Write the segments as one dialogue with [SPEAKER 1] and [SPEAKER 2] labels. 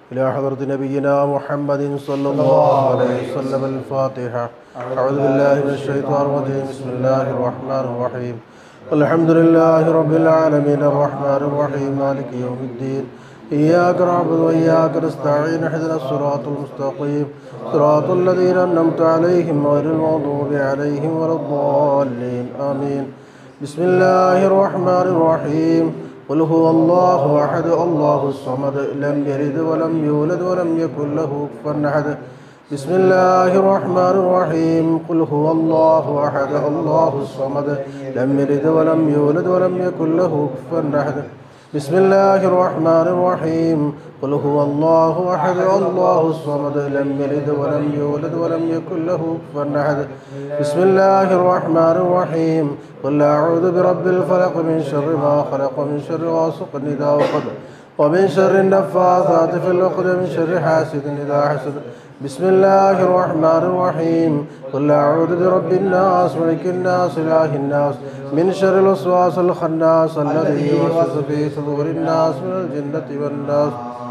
[SPEAKER 1] إلى حضرة نبينا محمد صلى الله عليه وسلم الفاتحة أعوذ بالله من الشيطان الرجيم بسم الله الرحمن الرحيم الحمد لله رب العالمين الرحمن الرحيم مالك يوم الدين إياك نعبد وإياك نستعين اهدنا الصراط المستقيم صراط الذين أنعمت عليهم غير المغضوب عليهم ولا الضالين آمين بسم الله الرحمن الرحيم قل هو الله أحد الله الصمد لم يلد ولم يولد ولم يكن له كفوا أحد بسم الله الرحمن الرحيم قل هو الله أحد الله الصمد لم يلد ولم يولد ولم يكن له كفوا أحد بسم الله الرحمن الرحيم قل هو الله أحد الله الصمد لم يلد ولم يولد ولم يكن له كفوا أحد بسم الله الرحمن الرحيم قل أعوذ برب الفلق من شر ما خلق من شر غاسق إذا وقب ومن شر النفاثات في العقد من شر حاسد إذا حسد بسم الله الرحمن الرحيم قل أعوذ برب الناس ملك الناس إله الناس من شر الوسواس الخناس الذي يوسوس في صدور الناس من الجنة والناس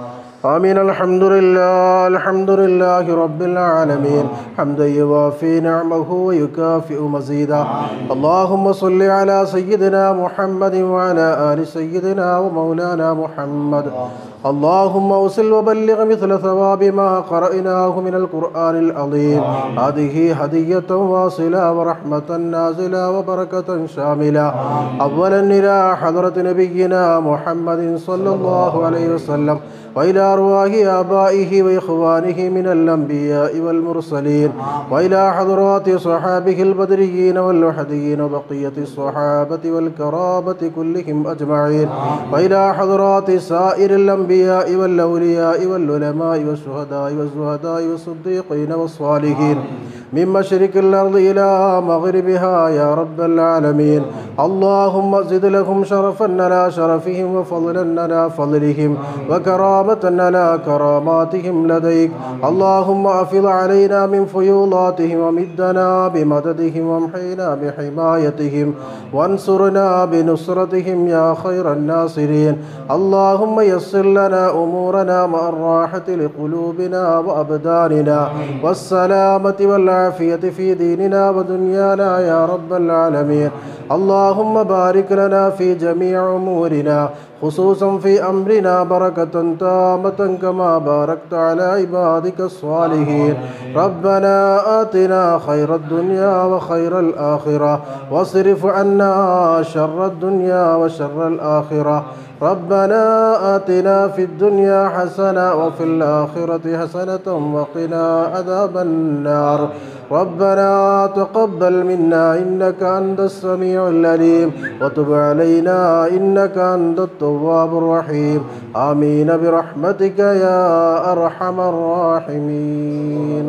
[SPEAKER 1] آمين الحمد لله الحمد لله رب العالمين حمدا يوافي نعمه ويكافئ مزيدا اللهم صل على سيدنا محمد وعلى آل سيدنا ومولانا محمد اللهم وصل وبلغ مثل ثواب ما قرأناه من القرآن العظيم هذه هدية واصلة ورحمة نازلة وبركة شاملة أولا إلى حضرة نبينا محمد صلى الله عليه وسلم وإلى أرواح آبائه وإخوانه من الأنبياء والمرسلين وإلى حضرات صحابه البدريين والوحديين وبقية الصحابة والكرامة كلهم أجمعين وإلى حضرات سائر الأنبياء والأولياء والعلماء والشهداء والزهداء والصديقين والصالحين من مشرق الأرض إلى مغربها يا رب العالمين اللهم زد لهم شرفا على شرفهم وفضلا على فضلهم وكرامة على كراماتهم لديك اللهم أفض علينا من فيوضاتهم ومدنا بمددهم وامحينا بحمايتهم وانصرنا بنصرتهم يا خير الناصرين اللهم يسر لنا أمورنا مع الراحة لقلوبنا وأبداننا والسلامة والعافية في ديننا ودنيانا يا رب العالمين اللهم بارك لنا في جميع أمورنا خصوصا في أمرنا بركة تامة كما باركت على عبادك الصالحين ربنا آتنا خير الدنيا وخير الآخرة واصرف عنا شر الدنيا وشر الآخرة ربنا آتنا في الدنيا حسنة وفي الآخرة حسنة وقنا عذاب النار ربنا تقبل منا إنك أنت السميع العليم وتب علينا إنك أنت التواب الرحيم آمين برحمتك يا أرحم الراحمين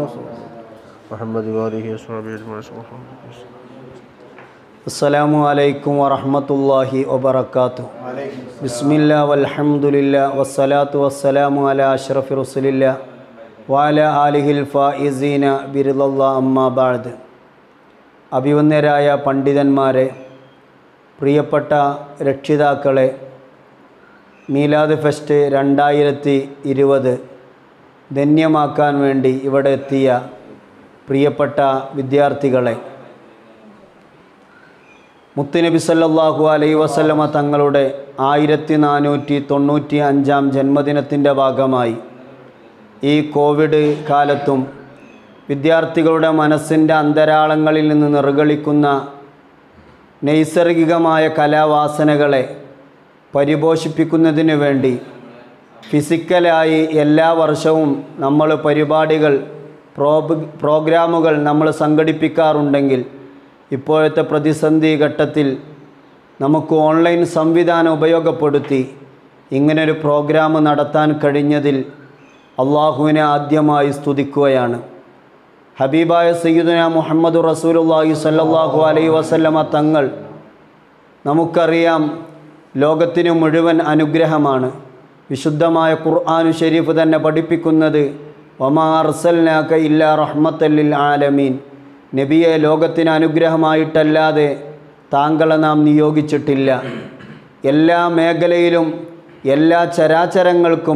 [SPEAKER 1] محمد وآله وصحبه أجمعين
[SPEAKER 2] അസ്സലാമു അലൈക്കും വറഹ്മത്തുള്ളാഹി വബറകാത്തു ബിസ്മില്ലാ വൽഹംദുലില്ലാ വസ്സലാത്തു വസ്സലാമു അലാ അഷ്റഫി റസുലില്ലാ വാല ആലിഹിൽ ഫായിസീന ബിരുദല്ലാ അമ്മാ ബാദ് അഭിവന്യരായ പണ്ഡിതന്മാരെ പ്രിയപ്പെട്ട രക്ഷിതാക്കളെ മീലാദ് ഫെസ്റ്റ് രണ്ടായിരത്തി ഇരുപത് ധന്യമാക്കാൻ വേണ്ടി ഇവിടെ എത്തിയ പ്രിയപ്പെട്ട വിദ്യാർത്ഥികളെ മുത്തുനബി സല്ലല്ലാഹു അലൈ വസല്ലമ തങ്ങളുടെ ആയിരത്തി നാനൂറ്റി തൊണ്ണൂറ്റി അഞ്ചാം ജന്മദിനത്തിൻ്റെ ഭാഗമായി ഈ കോവിഡ് കാലത്തും വിദ്യാർത്ഥികളുടെ മനസ്സിൻ്റെ അന്തരാളങ്ങളിൽ നിന്ന് നിർഗളിക്കുന്ന നൈസർഗികമായ കലാവാസനകളെ പരിപോഷിപ്പിക്കുന്നതിനു വേണ്ടി ഫിസിക്കലായി എല്ലാ വർഷവും നമ്മൾ പരിപാടികൾ പ്രോബ് പ്രോഗ്രാമുകൾ നമ്മൾ സംഘടിപ്പിക്കാറുണ്ടെങ്കിൽ ഇപ്പോഴത്തെ പ്രതിസന്ധി ഘട്ടത്തിൽ നമുക്ക് ഓൺലൈൻ സംവിധാനം ഉപയോഗപ്പെടുത്തി ഇങ്ങനൊരു പ്രോഗ്രാം നടത്താൻ കഴിഞ്ഞതിൽ അള്ളാഹുവിനെ ആദ്യമായി സ്തുതിക്കുകയാണ് ഹബീബായ സയ്യിദുന മുഹമ്മദ് റസൂലുള്ളാഹി സ്വല്ലല്ലാഹു അലൈഹി വസല്ലമ തങ്ങൾ നമുക്കറിയാം ലോകത്തിന് മുഴുവൻ അനുഗ്രഹമാണ് വിശുദ്ധമായ ഖുർആാനു ഷരീഫ് തന്നെ പഠിപ്പിക്കുന്നത് ഒമാ അർസൽനാക്ക ഇല്ലാ റഹ്മത്തല്ലിൽ ആലമീൻ നബിയെ ലോകത്തിന് അനുഗ്രഹമായിട്ടല്ലാതെ താങ്കളെ നാം നിയോഗിച്ചിട്ടില്ല എല്ലാ മേഖലയിലും എല്ലാ ചരാചരങ്ങൾക്കും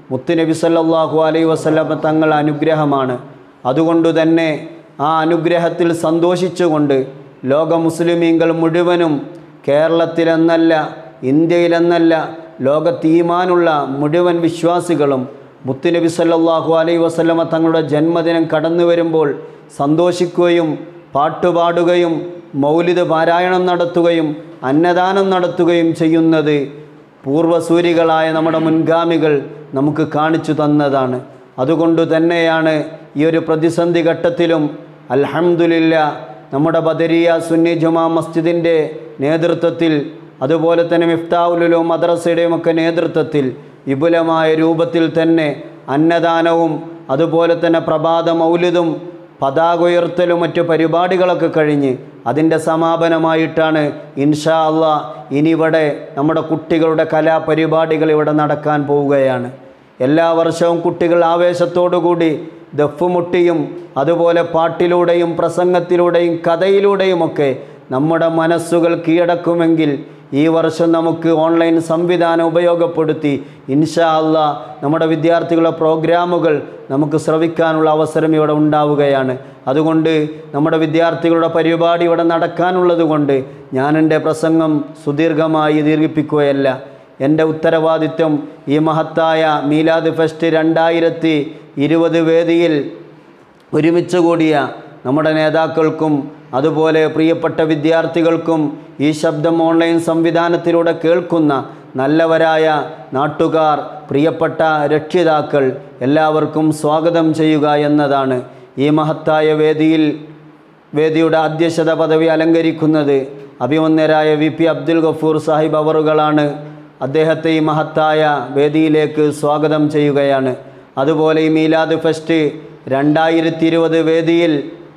[SPEAKER 2] മുത്തുനബി സല്ലല്ലാഹു അലൈഹി വസല്ലമ തങ്ങൾ അനുഗ്രഹമാണ് അതുകൊണ്ട് തന്നെ ആ അനുഗ്രഹത്തിൽ സന്തോഷിച്ചുകൊണ്ട് ലോക മുസ്ലിമീങ്ങൾ മുഴുവനും കേരളത്തിലെന്നല്ല ഇന്ത്യയിലെന്നല്ല ലോകത്തീമാനുള്ള മുഴുവൻ വിശ്വാസികളും മുത്തുനബി സല്ലല്ലാഹു അലൈഹി വസല്ലമ തങ്ങളുടെ ജന്മദിനം കടന്നു വരുമ്പോൾ സന്തോഷിക്കുകയും പാട്ടുപാടുകയും മൗലിദ് പാരായണം നടത്തുകയും അന്നദാനം നടത്തുകയും ചെയ്യുന്നത് പൂർവസൂരികളായ നമ്മുടെ മുൻഗാമികൾ നമുക്ക് കാണിച്ചു തന്നതാണ് അതുകൊണ്ട് തന്നെയാണ് ഈ ഒരു പ്രതിസന്ധി ഘട്ടത്തിലും അൽഹംദുലില്ല നമ്മുടെ ബദരിയ സുന്നി ജുമാ മസ്ജിദിൻ്റെ നേതൃത്വത്തിൽ അതുപോലെ തന്നെ മിഫ്താവുലും മദ്രസയുടെയും ഒക്കെ നേതൃത്വത്തിൽ വിപുലമായ രൂപത്തിൽ തന്നെ അന്നദാനവും അതുപോലെ തന്നെ പ്രഭാത മൗലിദും പതാക ഉയർത്തലും മറ്റു പരിപാടികളൊക്കെ കഴിഞ്ഞ് അതിൻ്റെ സമാപനമായിട്ടാണ് ഇൻഷാ അള്ളാ ഇനിയിവിടെ നമ്മുടെ കുട്ടികളുടെ കലാപരിപാടികൾ ഇവിടെ നടക്കാൻ പോവുകയാണ് എല്ലാ വർഷവും കുട്ടികൾ ആവേശത്തോടുകൂടി ദഫുമുട്ടിയും അതുപോലെ പാട്ടിലൂടെയും പ്രസംഗത്തിലൂടെയും കഥയിലൂടെയുമൊക്കെ നമ്മുടെ മനസ്സുകൾ കീഴടക്കുമെങ്കിൽ ഈ വർഷം നമുക്ക് ഓൺലൈൻ സംവിധാനം ഉപയോഗപ്പെടുത്തി ഇൻഷാ അള്ളാ നമ്മുടെ വിദ്യാർത്ഥികളുടെ പ്രോഗ്രാമുകൾ നമുക്ക് ശ്രവിക്കാനുള്ള അവസരം ഇവിടെ ഉണ്ടാവുകയാണ് അതുകൊണ്ട് നമ്മുടെ വിദ്യാർത്ഥികളുടെ പരിപാടി ഇവിടെ നടക്കാനുള്ളത് കൊണ്ട് ഞാൻ എൻ്റെ പ്രസംഗം സുദീർഘമായി ദീർഘിപ്പിക്കുകയല്ല എൻ്റെ ഉത്തരവാദിത്വം ഈ മഹത്തായ മീലാദ് ഫെസ്റ്റ് രണ്ടായിരത്തി ഇരുപത് വേദിയിൽ ഒരുമിച്ച് കൂടിയ നമ്മുടെ നേതാക്കൾക്കും അതുപോലെ പ്രിയപ്പെട്ട വിദ്യാർത്ഥികൾക്കും ഈ ശബ്ദം ഓൺലൈൻ സംവിധാനത്തിലൂടെ കേൾക്കുന്ന നല്ലവരായ നാട്ടുകാർ പ്രിയപ്പെട്ട രക്ഷിതാക്കൾ എല്ലാവർക്കും സ്വാഗതം ചെയ്യുക എന്നതാണ് ഈ മഹത്തായ വേദിയിൽ വേദിയുടെ അധ്യക്ഷത പദവി അലങ്കരിക്കുന്നത് അഭിമന്യരായ വി പി അബ്ദുൽ ഗഫൂർ സാഹിബ് അവറുകളാണ് അദ്ദേഹത്തെ ഈ മഹത്തായ വേദിയിലേക്ക് സ്വാഗതം ചെയ്യുകയാണ് അതുപോലെ ഈ മീലാദ് ഫെസ്റ്റ് രണ്ടായിരത്തി ഇരുപത് വേദിയിൽ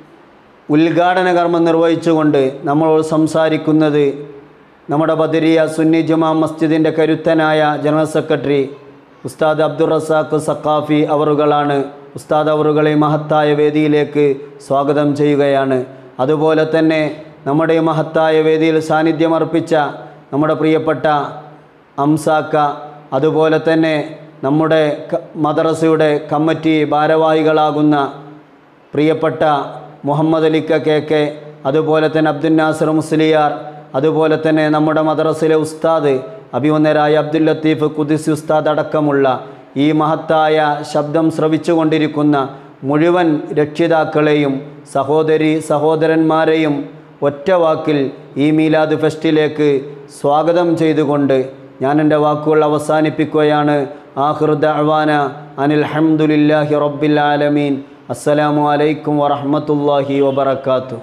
[SPEAKER 2] ഉദ്ഘാടന കർമ്മം നിർവഹിച്ചുകൊണ്ട് നമ്മളോട് സംസാരിക്കുന്നത് നമ്മുടെ ബദരിയ സുന്നി ജുമാ മസ്ജിദിൻ്റെ കരുത്തനായ ജനറൽ സെക്രട്ടറി ഉസ്താദ് അബ്ദുൾ റസാഖ് സക്കാഫി അവറുകളാണ് ഉസ്താദ് അവറുകളെ ഈ മഹത്തായ വേദിയിലേക്ക് സ്വാഗതം ചെയ്യുകയാണ് അതുപോലെ തന്നെ നമ്മുടെ ഈ മഹത്തായ വേദിയിൽ സാന്നിധ്യമർപ്പിച്ച നമ്മുടെ പ്രിയപ്പെട്ട അംസാക്ക അതുപോലെ തന്നെ നമ്മുടെ ക- മദ്രസയുടെ കമ്മിറ്റി ഭാരവാഹികളാകുന്ന പ്രിയപ്പെട്ട മുഹമ്മദ് അലിക്ക കെ കെ അതുപോലെ തന്നെ അബ്ദുൽ നാസർ മുസ്ലിയാർ അതുപോലെ തന്നെ നമ്മുടെ മദ്രസയിലെ ഉസ്താദ് അഭിമന്യരായ അബ്ദുൽ ലത്തീഫ് കുദിസി ഉസ്താദ് അടക്കമുള്ള ഈ മഹത്തായ ശബ്ദം ശ്രവിച്ചുകൊണ്ടിരിക്കുന്ന മുഴുവൻ രക്ഷിതാക്കളെയും സഹോദരി സഹോദരന്മാരെയും ഒറ്റ വാക്കിൽ ഈ മീലാദ് ഫെസ്റ്റിലേക്ക് സ്വാഗതം ചെയ്തുകൊണ്ട് ഞാൻ എൻ്റെ വാക്കുകൾ അവസാനിപ്പിക്കുകയാണ് ആഹൃദ അവാന അനിൽ ഹംദുലില്ലാഹി റബ്ബിൽ ആലമീൻ അസ്സലാമു അലൈക്കും വറഹ്മത്തുള്ളാഹി വബറകാതുഹു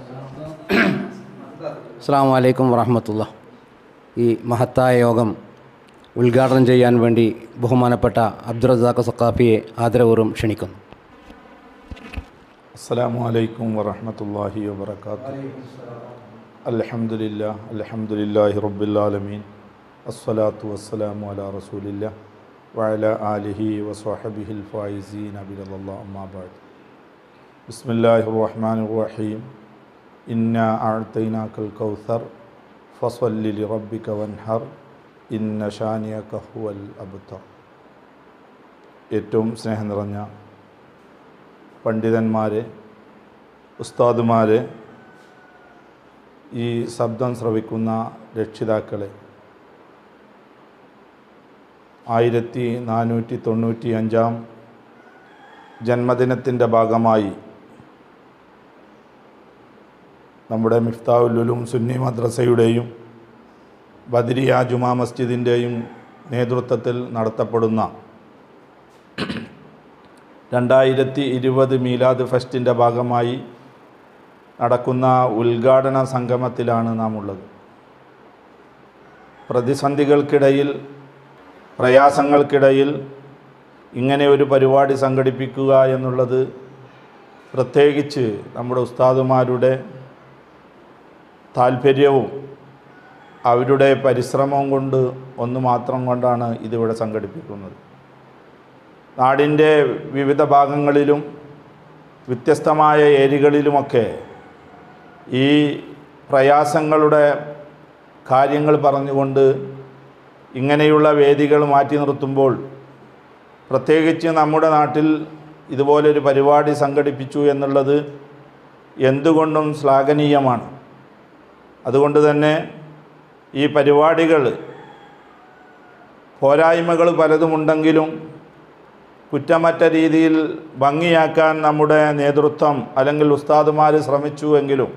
[SPEAKER 3] അസ്സാം വലൈക്കും വറഹമത്തുള്ള ഈ മഹത്തായ യോഗം ഉദ്ഘാടനം ചെയ്യാൻ വേണ്ടി ബഹുമാനപ്പെട്ട അബ്ദുറസാഖ് സക്കാഫിയെ ആദരപൂർവ്വം ക്ഷണിക്കുന്നു
[SPEAKER 4] അസ്സലാമു അലൈക്കും വറഹ്മത്തുള്ളാഹി വബറകാതുഹു അൽഹംദുലില്ലാ അൽഹംദുലില്ലാഹി റബ്ബിൽ ആലമീൻ അസ്സലാത്തു വസ്സലാമു അലാ റസൂലില്ലാ വഅല ആലിഹി വസ്വഹബിഹിൽ ഫായിസീന ബിറല്ലാഹ് അമ്മാ ബഅദ് ബിസ്മില്ലാഹിർ റഹ്മാനിർ റഹീം ഇന്ന അഅതൈനാക്കൽ കൗസർ ഫസല്ലി ലിറബ്ബിക വൻഹർ ഇന്ന ഷാനിയക ഹുവൽ അബ്തർ ഏറ്റവും സ്നേഹം നിറഞ്ഞ പണ്ഡിതന്മാരെ ഉസ്താദുമാരെ ഈ ശബ്ദം ശ്രവിക്കുന്ന രക്ഷിതാക്കളെ ആയിരത്തി നാനൂറ്റി തൊണ്ണൂറ്റി അഞ്ചാം ജന്മദിനത്തിൻ്റെ ഭാഗമായി നമ്മുടെ മിഫ്താവുലുലും സുന്നി മദ്രസയുടെയും ബദരിയ ജുമാ മസ്ജിദിൻ്റെയും നേതൃത്വത്തിൽ നടത്തപ്പെടുന്ന രണ്ടായിരത്തി ഇരുപത് മീലാദ് ഫെസ്റ്റിൻ്റെ ഭാഗമായി നടക്കുന്ന ഉദ്ഘാടന സംഗമത്തിലാണ് നാം ഉള്ളത് പ്രതിസന്ധികൾക്കിടയിൽ പ്രയാസങ്ങൾക്കിടയിൽ ഇങ്ങനെ ഒരു പരിപാടി സംഘടിപ്പിക്കുക എന്നുള്ളത് പ്രത്യേകിച്ച് നമ്മുടെ ഉസ്താദുമാരുടെ താല്പര്യവും അവരുടെ പരിശ്രമവും കൊണ്ട് ഒന്ന് മാത്രം കൊണ്ടാണ് ഇതിവിടെ സംഘടിപ്പിക്കുന്നത് നാടിൻ്റെ വിവിധ ഭാഗങ്ങളിലും വ്യത്യസ്തമായ ഏരിയകളിലുമൊക്കെ ഈ പ്രയാസങ്ങളുടെ കാര്യങ്ങൾ പറഞ്ഞുകൊണ്ട് ഇങ്ങനെയുള്ള വേദികൾ മാറ്റി നിർത്തുമ്പോൾ പ്രത്യേകിച്ച് നമ്മുടെ നാട്ടിൽ ഇതുപോലൊരു പരിപാടി സംഘടിപ്പിച്ചു എന്നുള്ളത് എന്തുകൊണ്ടും ശ്ലാഘനീയമാണ് അതുകൊണ്ട് തന്നെ ഈ പരിപാടികൾ പോരായ്മകൾ പലതുമുണ്ടെങ്കിലും കുറ്റമറ്റ രീതിയിൽ ഭംഗിയാക്കാൻ നമ്മുടെ നേതൃത്വം അല്ലെങ്കിൽ ഉസ്താദുമാർ ശ്രമിച്ചുവെങ്കിലും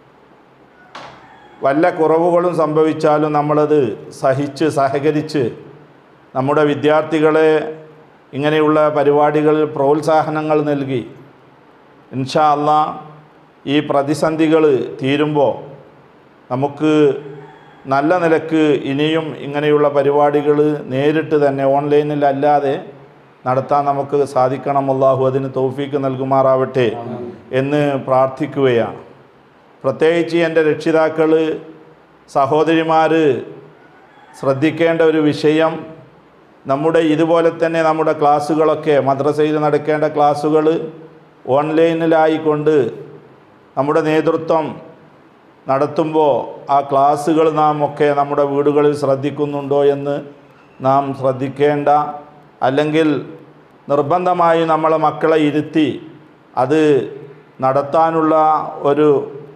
[SPEAKER 4] വല്ല കുറവുകളും സംഭവിച്ചാലും നമ്മളത് സഹിച്ച് സഹകരിച്ച് നമ്മുടെ വിദ്യാർത്ഥികളെ ഇങ്ങനെയുള്ള പരിപാടികളിൽ പ്രോത്സാഹനങ്ങൾ നൽകി ഇൻഷാ അള്ളാ ഈ പ്രതിസന്ധികൾ തീരുമ്പോൾ നമുക്ക് നല്ല നിലക്ക് ഇനിയും ഇങ്ങനെയുള്ള പരിപാടികൾ നേരിട്ട് തന്നെ ഓൺലൈനിലല്ലാതെ നടത്താൻ നമുക്ക് സാധിക്കണം അള്ളാഹു അതിന് തൗഫീക്ക് നൽകുമാറാവട്ടെ എന്ന് പ്രാർത്ഥിക്കുകയാണ് പ്രത്യേകിച്ച് എൻ്റെ രക്ഷിതാക്കൾ സഹോദരിമാർ ശ്രദ്ധിക്കേണ്ട ഒരു വിഷയം നമ്മുടെ ഇതുപോലെ തന്നെ നമ്മുടെ ക്ലാസ്സുകളൊക്കെ മദ്രസയിൽ നടക്കേണ്ട ക്ലാസ്സുകൾ ഓൺലൈനിലായിക്കൊണ്ട് നമ്മുടെ നേതൃത്വം നടത്തുമ്പോൾ ആ ക്ലാസ്സുകൾ നാം ഒക്കെ നമ്മുടെ വീടുകളിൽ ശ്രദ്ധിക്കുന്നുണ്ടോ എന്ന് നാം ശ്രദ്ധിക്കേണ്ട അല്ലെങ്കിൽ നിർബന്ധമായി നമ്മളെ മക്കളെ ഇരുത്തി അത് നടത്താനുള്ള ഒരു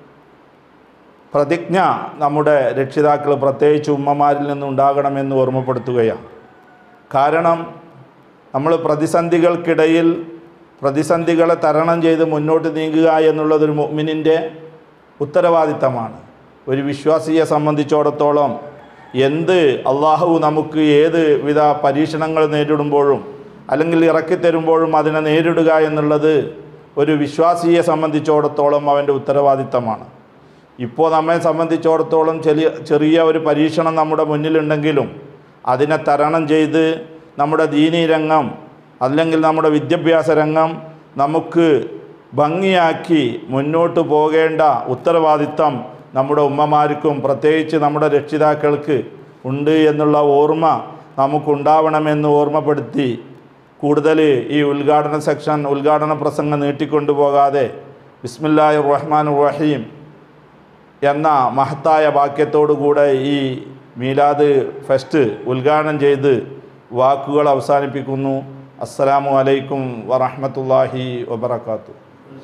[SPEAKER 4] പ്രതിജ്ഞ നമ്മുടെ രക്ഷിതാക്കൾ പ്രത്യേകിച്ച് ഉമ്മമാരിൽ നിന്നുണ്ടാകണമെന്ന് ഓർമ്മപ്പെടുത്തുകയാണ് കാരണം നമ്മൾ പ്രതിസന്ധികൾക്കിടയിൽ പ്രതിസന്ധികളെ തരണം ചെയ്ത് മുന്നോട്ട് നീങ്ങുക എന്നുള്ളതൊരു മുഅ്മിനിൻ്റെ ഉത്തരവാദിത്തമാണ് ഒരു വിശ്വാസിയെ സംബന്ധിച്ചിടത്തോളം എന്ത് അള്ളാഹു നമുക്ക് ഏത് വിധ പരീക്ഷണങ്ങൾ നേരിടുമ്പോഴും അല്ലെങ്കിൽ ഇറക്കിത്തരുമ്പോഴും അതിനെ നേരിടുക എന്നുള്ളത് ഒരു വിശ്വാസിയെ സംബന്ധിച്ചിടത്തോളം അവൻ്റെ ഉത്തരവാദിത്തമാണ് ഇപ്പോൾ നമ്മെ സംബന്ധിച്ചിടത്തോളം ചെറിയ ചെറിയ ഒരു പരീക്ഷണം നമ്മുടെ മുന്നിലുണ്ടെങ്കിലും അതിനെ തരണം ചെയ്ത് നമ്മുടെ ദീനീ രംഗം അല്ലെങ്കിൽ നമ്മുടെ വിദ്യാഭ്യാസ രംഗം നമുക്ക് ഭംഗിയാക്കി മുന്നോട്ട് പോകേണ്ട ഉത്തരവാദിത്തം നമ്മുടെ ഉമ്മമാർക്കും പ്രത്യേകിച്ച് നമ്മുടെ രക്ഷിതാക്കൾക്ക് ഉണ്ട് എന്നുള്ള ഓർമ്മ നമുക്കുണ്ടാവണമെന്ന് ഓർമ്മപ്പെടുത്തി കൂടുതൽ ഈ ഉദ്ഘാടന സെക്ഷൻ ഉദ്ഘാടന പ്രസംഗം നീട്ടിക്കൊണ്ടു പോകാതെ ബിസ്മില്ലാഹി റഹ്മാൻ റഹീം എന്ന മഹത്തായ വാക്യത്തോടുകൂടെ ഈ മീലാദ് ഫെസ്റ്റ് ഉദ്ഘാടനം ചെയ്ത് വാക്കുകൾ അവസാനിപ്പിക്കുന്നു അസ്സലാമു അലൈക്കും വറഹ്മത്തുള്ളാഹി വബറകാതുഹു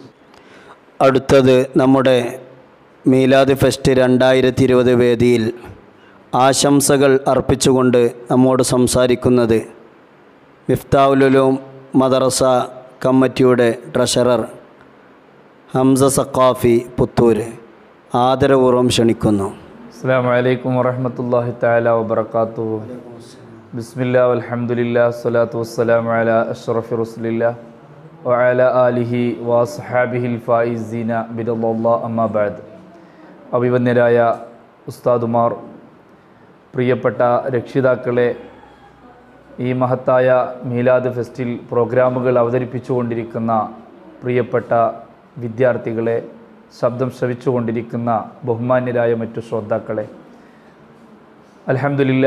[SPEAKER 2] അടുത്തത് നമ്മുടെ മീലാദ് ഫെസ്റ്റ് രണ്ടായിരത്തി ഇരുപത് വേദിയിൽ ആശംസകൾ അർപ്പിച്ചുകൊണ്ട് നമ്മോട് സംസാരിക്കുന്നത് മിഫ്താവുലുലും മദറസ കമ്മിറ്റിയുടെ ട്രഷറർ ഹംസ സക്കാഫി പുത്തൂർ ആദരപൂർവ്വം ക്ഷണിക്കുന്നു
[SPEAKER 5] അസ്സാം വലൈക്കും വറഹമത്തല്ലാഹി താല വബർക്കാത്തു ബിസ്മില്ലാ അൽഹംദുലില്ലാ സ്വലാത്തു വസ്സലാം അല അഷ്റഫി റസുലില്ല വഅല ആലിഹി വസ്ഹാബിഹിൽ ഫായിസീന ബിറല്ലാ അമ്മാബാദ് അഭിവന്യരായ ഉസ്താദുമാർ പ്രിയപ്പെട്ട രക്ഷിതാക്കളെ ഈ മഹത്തായ മീലാദ് ഫെസ്റ്റിൽ പ്രോഗ്രാമുകൾ അവതരിപ്പിച്ചുകൊണ്ടിരിക്കുന്ന പ്രിയപ്പെട്ട വിദ്യാർത്ഥികളെ ശബ്ദം ശ്രവിച്ചുകൊണ്ടിരിക്കുന്ന ബഹുമാന്യരായ മറ്റു ശ്രോതാക്കളെ അലഹമില്ല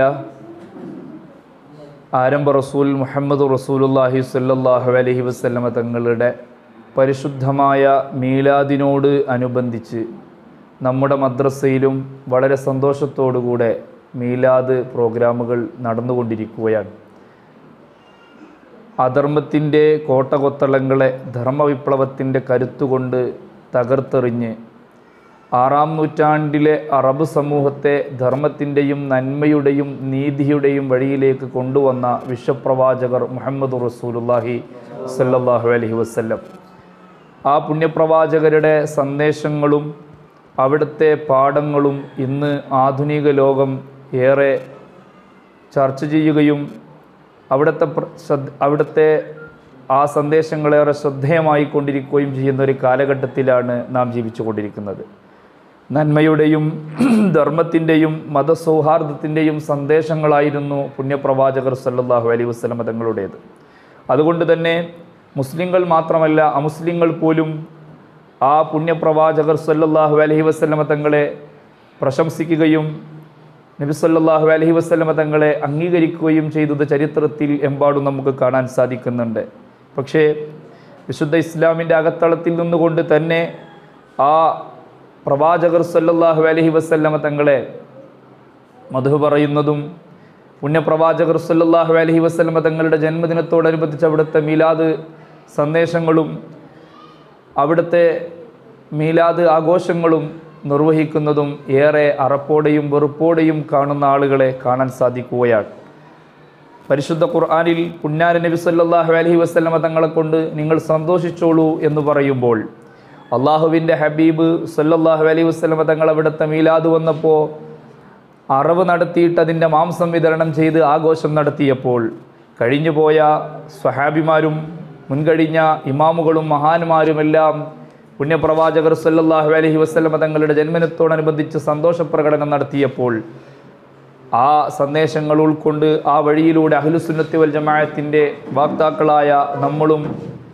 [SPEAKER 5] ആരംഭ റസൂൽ മുഹമ്മദ് റസൂലുല്ലാഹി സല്ലാഹു അലഹി വസ്ലമ തങ്ങളുടെ പരിശുദ്ധമായ മീലാദിനോട് അനുബന്ധിച്ച് നമ്മുടെ മദ്രസയിലും വളരെ സന്തോഷത്തോടുകൂടെ മീലാദ് പ്രോഗ്രാമുകൾ നടന്നുകൊണ്ടിരിക്കുകയാണ് അധർമ്മത്തിൻ്റെ കോട്ടകൊത്തളങ്ങളെ ധർമ്മവിപ്ലവത്തിൻ്റെ കരുത്തുകൊണ്ട് തകർത്തെറിഞ്ഞ് ആറാം നൂറ്റാണ്ടിലെ അറബ് സമൂഹത്തെ ധർമ്മത്തിൻ്റെയും നന്മയുടെയും നീതിയുടെയും വഴിയിലേക്ക് കൊണ്ടുവന്ന വിശ്വപ്രവാചകർ മുഹമ്മദ് റസൂലുല്ലാഹി സല്ലല്ലാഹു അലൈഹി വസല്ലം ആ പുണ്യപ്രവാചകരുടെ സന്ദേശങ്ങളും അവിടുത്തെ പാഠങ്ങളും ഇന്ന് ആധുനിക ലോകം ഏറെ ചർച്ച ചെയ്യുകയും അവിടുത്തെ പ്ര- ശ്രദ്ധ അവിടുത്തെ ആ സന്ദേശങ്ങളേറെ ശ്രദ്ധേയമായി കൊണ്ടിരിക്കുകയും ചെയ്യുന്ന ഒരു കാലഘട്ടത്തിലാണ് നാം ജീവിച്ചു കൊണ്ടിരിക്കുന്നത് നന്മയുടെയും ധർമ്മത്തിൻ്റെയും മതസൗഹാർദ്ദത്തിൻ്റെയും സന്ദേശങ്ങളായിരുന്നു പുണ്യപ്രവാചകർ സല്ലല്ലാഹു അലൈഹി വസ്ലമ തങ്ങളുടേത് അതുകൊണ്ട് തന്നെ മുസ്ലിങ്ങൾ മാത്രമല്ല അമുസ്ലിങ്ങൾ പോലും ആ പുണ്യപ്രവാചകർ സല്ലല്ലാഹു അലൈഹി വസ്ലമ തങ്ങളെ പ്രശംസിക്കുകയും നബി സല്ലല്ലാഹു അലൈഹി വസല്ലമ തങ്ങളെ അംഗീകരിക്കുകയും ചെയ്തത് ചരിത്രത്തിൽ എമ്പാടും നമുക്ക് കാണാൻ സാധിക്കുന്നുണ്ട് പക്ഷേ വിശുദ്ധ ഇസ്ലാമിൻ്റെ അകത്തളത്തിൽ നിന്നുകൊണ്ട് തന്നെ ആ പ്രവാചകർ സല്ലല്ലാഹു അലൈഹി വസല്ലമ തങ്ങളെ മധു പറയുന്നതും പുണ്യപ്രവാചകർ സല്ലല്ലാഹു അലൈഹി വസല്ലമ തങ്ങളുടെ ജന്മദിനത്തോടനുബന്ധിച്ച് അവിടുത്തെ മീലാദ് സന്ദേശങ്ങളും അവിടുത്തെ മീലാദ് ആഘോഷങ്ങളും നിർവഹിക്കുന്നതും ഏറെ അറപ്പോടെയും വെറുപ്പോടെയും കാണുന്ന ആളുകളെ കാണാൻ സാധിക്കുകയാണ് പരിശുദ്ധ ഖുർആനിൽ പുന്നാര നബി സല്ലല്ലാഹു അലൈഹി വസല്ലമ തങ്ങളെ കൊണ്ട് നിങ്ങൾ സന്തോഷിച്ചോളൂ എന്ന് പറയുമ്പോൾ അള്ളാഹുവിൻ്റെ ഹബീബ് സല്ലല്ലാഹു അലൈഹി വസല്ലമ തങ്ങൾ അവിടുത്തെ മീലാദ് വന്നപ്പോൾ അറവ് നടത്തിയിട്ട് അതിൻ്റെ മാംസം വിതരണം ചെയ്ത് ആഘോഷം നടത്തിയപ്പോൾ കഴിഞ്ഞുപോയ സ്വഹാബിമാരും മുൻകഴിഞ്ഞ ഇമാമുകളും മഹാന്മാരുമെല്ലാം പുണ്യപ്രവാചകർ സല്ലല്ലാഹു അലൈഹി വസല്ലമ തങ്ങളുടെ ജന്മദിനത്തോടനുബന്ധിച്ച് സന്തോഷപ്രകടനം നടത്തിയപ്പോൾ ആ സന്ദേശങ്ങൾ ഉൾക്കൊണ്ട് ആ വഴിയിലൂടെ അഹ്ലുസുന്നത്തി വൽ ജമാഅത്തിൻ്റെ വാക്താക്കളായ നമ്മളും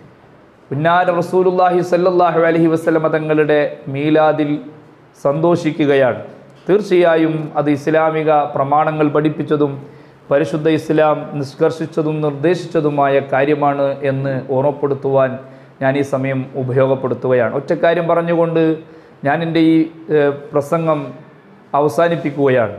[SPEAKER 5] പുന്നാര റസൂലുല്ലാഹി സല്ലല്ലാഹു അലൈഹി വസല്ലമ തങ്ങളുടെ മീലാദിൽ സന്തോഷിക്കുകയാണ് തീർച്ചയായും അത് ഇസ്ലാമിക പ്രമാണങ്ങൾ പഠിപ്പിച്ചതും പരിശുദ്ധ ഇസ്ലാം നിഷ്കർഷിച്ചതും നിർദ്ദേശിച്ചതുമായ കാര്യമാണ് എന്ന് ഓർമ്മപ്പെടുത്തുവാൻ ഞാൻ ഈ സമയം ഉപയോഗപ്പെടുത്തുകയാണ് ഒറ്റക്കാര്യം പറഞ്ഞുകൊണ്ട് ഞാൻ എൻ്റെ ഈ ഏഹ്, പ്രസംഗം അവസാനിപ്പിക്കുകയാണ്